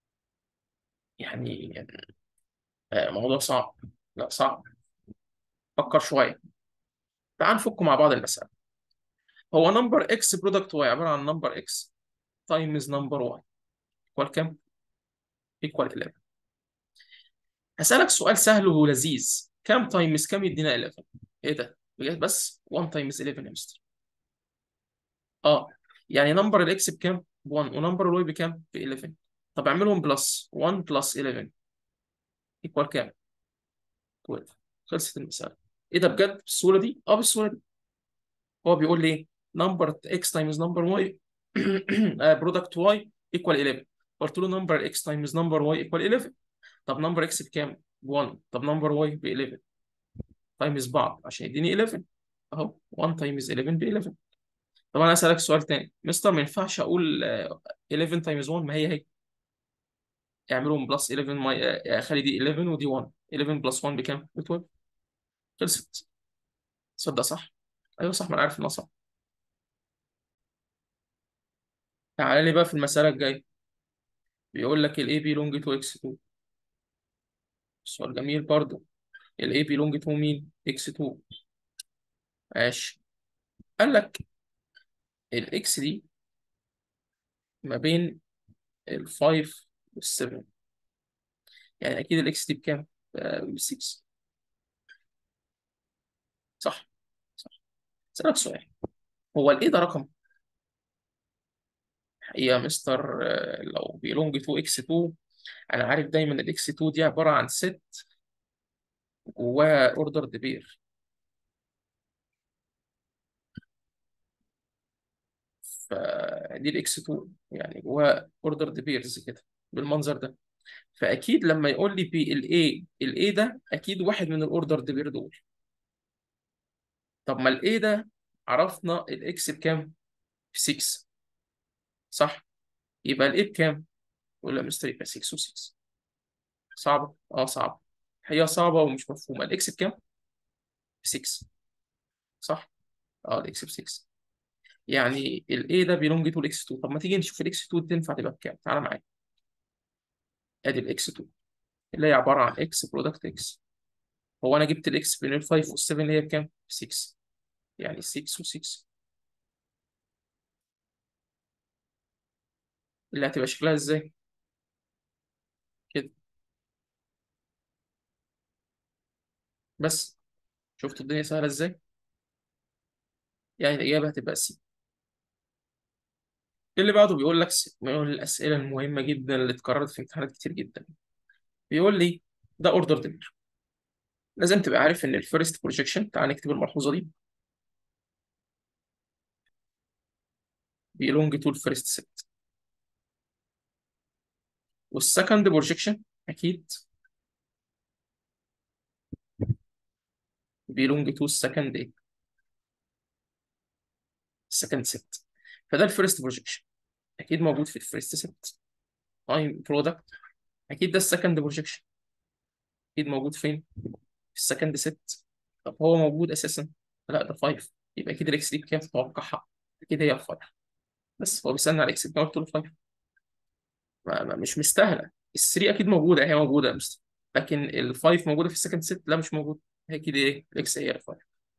A: يعني آه موضوع صعب لا صعب فكر شوية تعال نفك مع بعض المسألة هو نمبر اكس برودكت واي عبارة عن نمبر اكس تايمز نمبر واي ايكوال كام؟ ايكوال 11 هسألك سؤال سهل ولذيذ كام تايمز كام يدينا 11 ايه ده؟ بجد بس 1 تايمز 11 يا مستر اه يعني نمبر الاكس بكام؟ ب 1 ونمبر الواي بكام؟ ب 11 طب اعملهم بلس 1 بلس 11 ايكوال كام؟ 12 خلصت المسألة ايه ده بجد بالسهولة دي؟ اه بالسهولة دي هو بيقول لي ايه؟ نمبر اكس تايمز نمبر واي برودكت واي ايكوال 11 قلت له نمبر اكس تايمز نمبر واي ايكوال 11 طب نمبر اكس بكام؟ ب 1 طب نمبر واي ب 11 تايمز بعض عشان يديني 11 اهو 1 تايمز 11 ب 11 طب انا اسالك سؤال تاني مستر ما ينفعش اقول آه، 11 تايمز 1 ما هي هي اعملهم بلس 11 ماي آه، خلي دي 11 ودي 1 11 بلس 1 بكام؟ ب 12 خلصت تصدق صح؟ ايوه صح ما انا عارف انها صح تعالى لي بقى في المسألة الجاية بيقول لك ال A belong to X2 سؤال جميل برضه ال A belong to مين؟ X2 ماشي قال لك ال X دي ما بين ال 5 وال 7 يعني أكيد ال X دي بكام؟ ب 6 صح صح أسألك سؤال هو ال A ده رقم يا مستر آه، لو belong to X2 أنا عارف دايما ال X2 دي عبارة عن ست جواها اوردر بير فدي الاكس 2 يعني جواها اوردر بيرز كده بالمنظر ده فاكيد لما يقول لي بي الاي الاي ده اكيد واحد من الاوردر بير دول طب ما الاي ده عرفنا الاكس بكام؟ ب 6 صح؟ يبقى الاي بكام؟ ولا مستر يبقى 6 و6 صعبة؟ اه صعبة هي صعبة ومش مفهومة الاكس بكام؟ ب 6 صح؟ اه الاكس ب 6 يعني الاي ده بيلونج تو الاكس 2 طب ما تيجي نشوف الاكس 2 تنفع تبقى بكام؟ تعالى معايا ادي الاكس 2 اللي هي عبارة عن اكس برودكت اكس هو انا جبت الاكس بين ال 5 وال 7 اللي هي بكام؟ 6 يعني 6 و6 اللي هتبقى شكلها ازاي؟ كده بس شفتوا الدنيا سهلة ازاي؟ يعني الإجابة هتبقى سي اللي بعده بيقول لك س- بيقول الأسئلة المهمة جدا اللي اتكررت في امتحانات كتير جدا بيقول لي ده اوردر ديبير لازم تبقى عارف ان الفيرست بروجيكشن تعال نكتب الملحوظة دي بيلونج تو الفيرست سيت والسكند بروجيكشن اكيد بيلونج تو السكند ايه السكند سيت فده الفيرست بروجيكشن اكيد موجود في الفيرست سيت تايم برودكت اكيد ده السكند بروجيكشن اكيد موجود فين في السكند سيت طب هو موجود اساسا لا ده 5 يبقى اكيد الاكس دي بكام تتوقعها اكيد هي 5 بس هو بيسالني على الاكس بكام قلت له 5 ما ما- مش مستاهله ال 3 اكيد موجوده هي موجوده يا مستر لكن ال 5 موجوده في السكند سيت لا مش موجوده هي اكيد ايه الاكس هي ال 5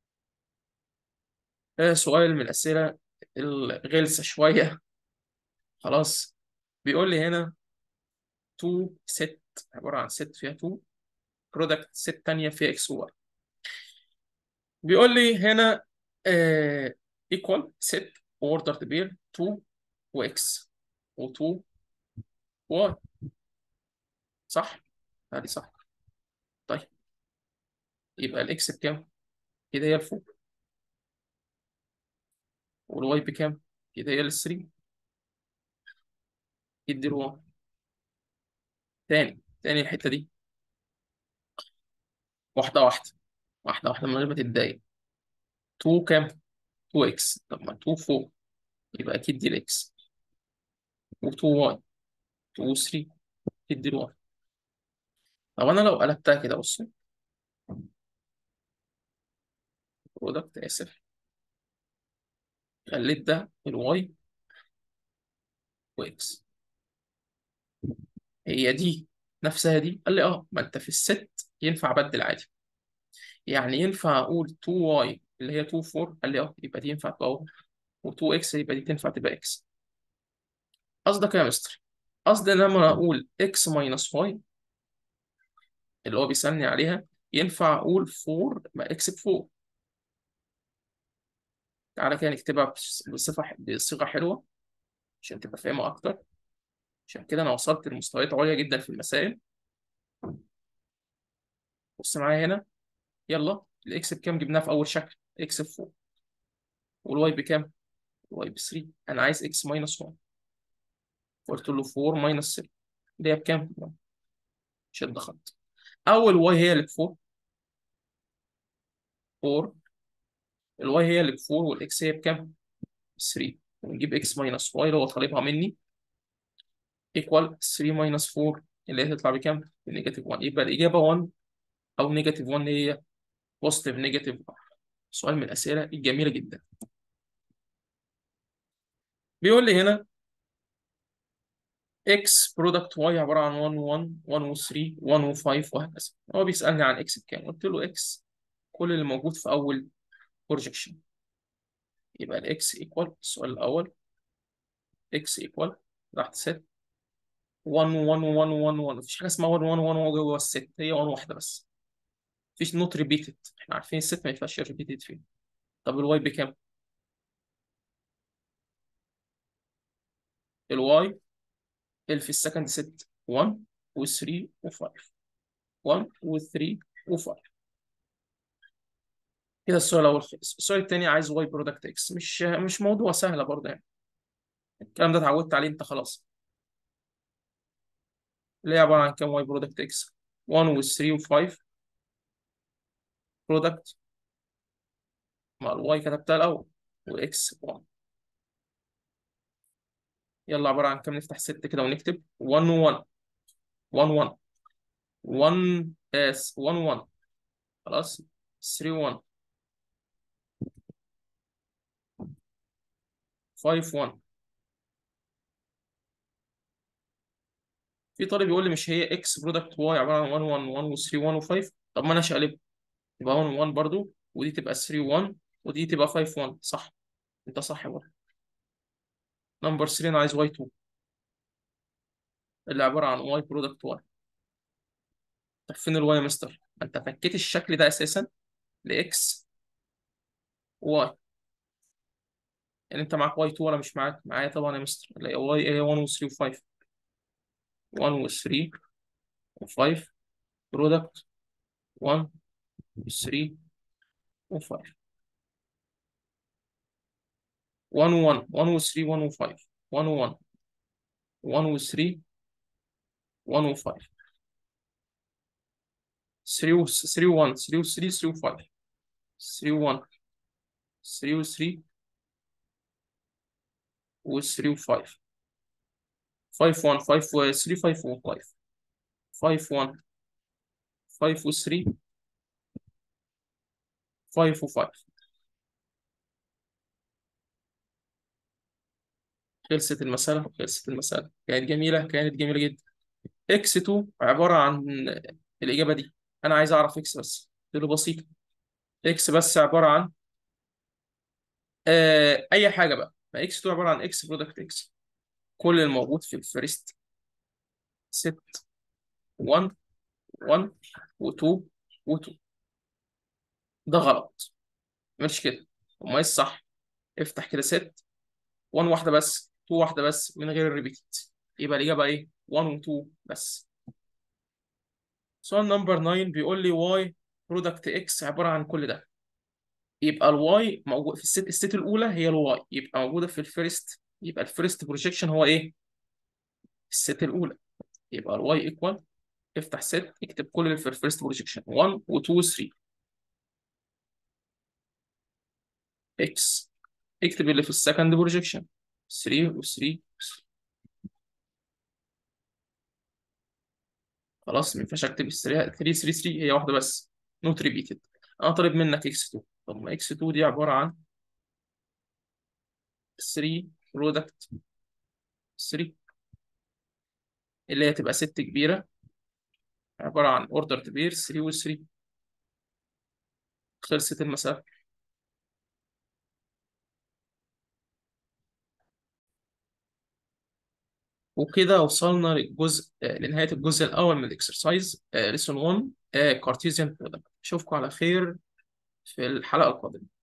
A: ده سؤال من الاسئله الغلسه شويه خلاص بيقول لي هنا 2 ست عباره عن ست فيها 2 برودكت ست تانية فيها اكس وواي بيقول لي هنا آه equal set ordered pair 2 وx و2 y صح؟ هذه صح طيب يبقى الاكس بكام؟ كده هي الفوق والواي بكام؟ كده هي الثري يدي الواي تاني تاني الحتة دي واحدة واحدة واحدة واحدة من غير ما تتضايق 2 كام؟ 2 اكس طب ما 2 فوق يبقى اكيد دي الاكس و2 واي 2 3 تدي الواي طب انا لو قلبتها كده بص برودكت اسف خليت ده الواي واكس هي دي نفسها دي قال لي اه ما انت في الست ينفع ابدل عادي يعني ينفع اقول 2y اللي هي 2 4 قال لي اه يبقى دي ينفع تبقى و2x يبقى دي تنفع تبقى x قصدك إيه يا مستر قصدي ان لما اقول x minus y اللي هو بيسألني عليها ينفع اقول 4 ما x ب 4 تعالى كده نكتبها بص- بصفة بصيغة حلوة عشان تبقى فاهمة أكتر عشان كده أنا وصلت لمستويات عليا جدا في المسائل بص معايا هنا يلا الإكس بكام جبناها في أول شكل إكس ب 4 والواي بكام؟ الواي ب 3 أنا عايز إكس ماينس 1 قلت له 4 ماينس 3 اللي هي بكام؟ شد خط أول واي هي اللي ب 4 4 الواي هي اللي ب 4 والاكس هي بكام؟ 3 ونجيب اكس ماينس واي اللي هو طالبها مني ايكوال 3 ماينس 4 اللي هي تطلع بكام؟ بنيجاتيف 1 يبقى الاجابه 1 او نيجاتيف 1 هي بوزيتيف نيجاتيف سؤال من الاسئله الجميله جدا بيقول لي هنا x برودكت y عباره عن 1 1 1 و 3 1 و 5 وهكذا هو بيسالني عن x بكام قلت له x كل اللي موجود في اول بروجكشن يبقى الاكس ايكوال السؤال الاول x ايكوال راحت ست 1 1 1 1 1 مفيش حاجه اسمها 1 1 1 1 جوه الست هي 1 واحده بس مفيش نوت ريبيتد احنا عارفين الست ما ينفعش ريبيتد فيه طب الواي بكام؟ الواي اللي في السكند ست 1 و 3 و 5 1 و 3 و 5 كده السؤال الاول خلص السؤال الثاني عايز واي برودكت اكس مش مش موضوع سهل برضه يعني الكلام ده اتعودت عليه انت خلاص اللي هي عباره عن كام واي برودكت اكس 1 و 3 و 5 برودكت مع الواي كتبتها الاول واكس 1 يلا عباره عن كام نفتح 6 كده ونكتب 1 و 1 1 1 1 اس 1 1 خلاص 3 1 5 1 في طالب يقول لي مش هي اكس برودكت واي عباره عن 1 1 1 و 3 1 و 5 طب ما انا شقلب يبقى 1 1 برضو ودي تبقى 3 1 ودي تبقى 5 1 صح انت صح برضه نمبر 3 انا عايز واي 2 اللي عباره عن واي برودكت واي طب فين الواي يا مستر انت فكيت الشكل ده اساسا لاكس واي يعني انت معاك واي 2 ولا مش معاك معايا طبعا يا مستر اللي هي واي ايه 1 و 3 و 5 1 و 3 و 5 برودكت 1 و 3 و 5 1 و 1 1 و 3 1 و 5 1 و 1 1 و 3 1 و 5 3 و 3 و 1 3 و 3 3 و 5 3 و 1 3 و 3 و 3 و 5 5 1 5 و 3 5 و 5 5 1 5 و 3 5 و 5 خلصت المسألة خلصت المسألة كانت جميلة كانت جميلة جدا اكس 2 عبارة عن الإجابة دي أنا عايز أعرف اكس بس قلت له بسيطة اكس بس عبارة عن آه أي حاجة بقى ما اكس 2 عبارة عن اكس برودكت اكس كل الموجود في الفيرست ست 1 1 و2 و2 ده غلط مش كده امال الصح افتح كده ست 1 واحدة بس 2 واحدة بس من غير الريبيت يبقى الإجابة إيه 1 و 2 بس سؤال نمبر 9 بيقول لي واي برودكت اكس عبارة عن كل ده يبقى الواي موجود في الست الست الأولى هي الواي يبقى موجودة في الفيرست يبقى الفيرست بروجيكشن هو إيه الست الأولى يبقى الواي ايكوال افتح ست اكتب كل اللي في الفيرست بروجيكشن 1 و 2 و 3 اكس اكتب اللي في السكند بروجيكشن 3 و 3 خلاص ما ينفعش اكتب 3 3 3 3 هي واحده بس نوت ريبيتد انا طالب منك اكس 2 طب ما اكس 2 دي عباره عن 3 برودكت 3 اللي هي تبقى ست كبيره عباره عن اوردر كبير 3 و 3 خلصت المسافه وكده وصلنا للجزء لنهاية الجزء الأول من الإكسرسايز ليسون 1 كارتيزيان برودكت أشوفكم على خير في الحلقة القادمة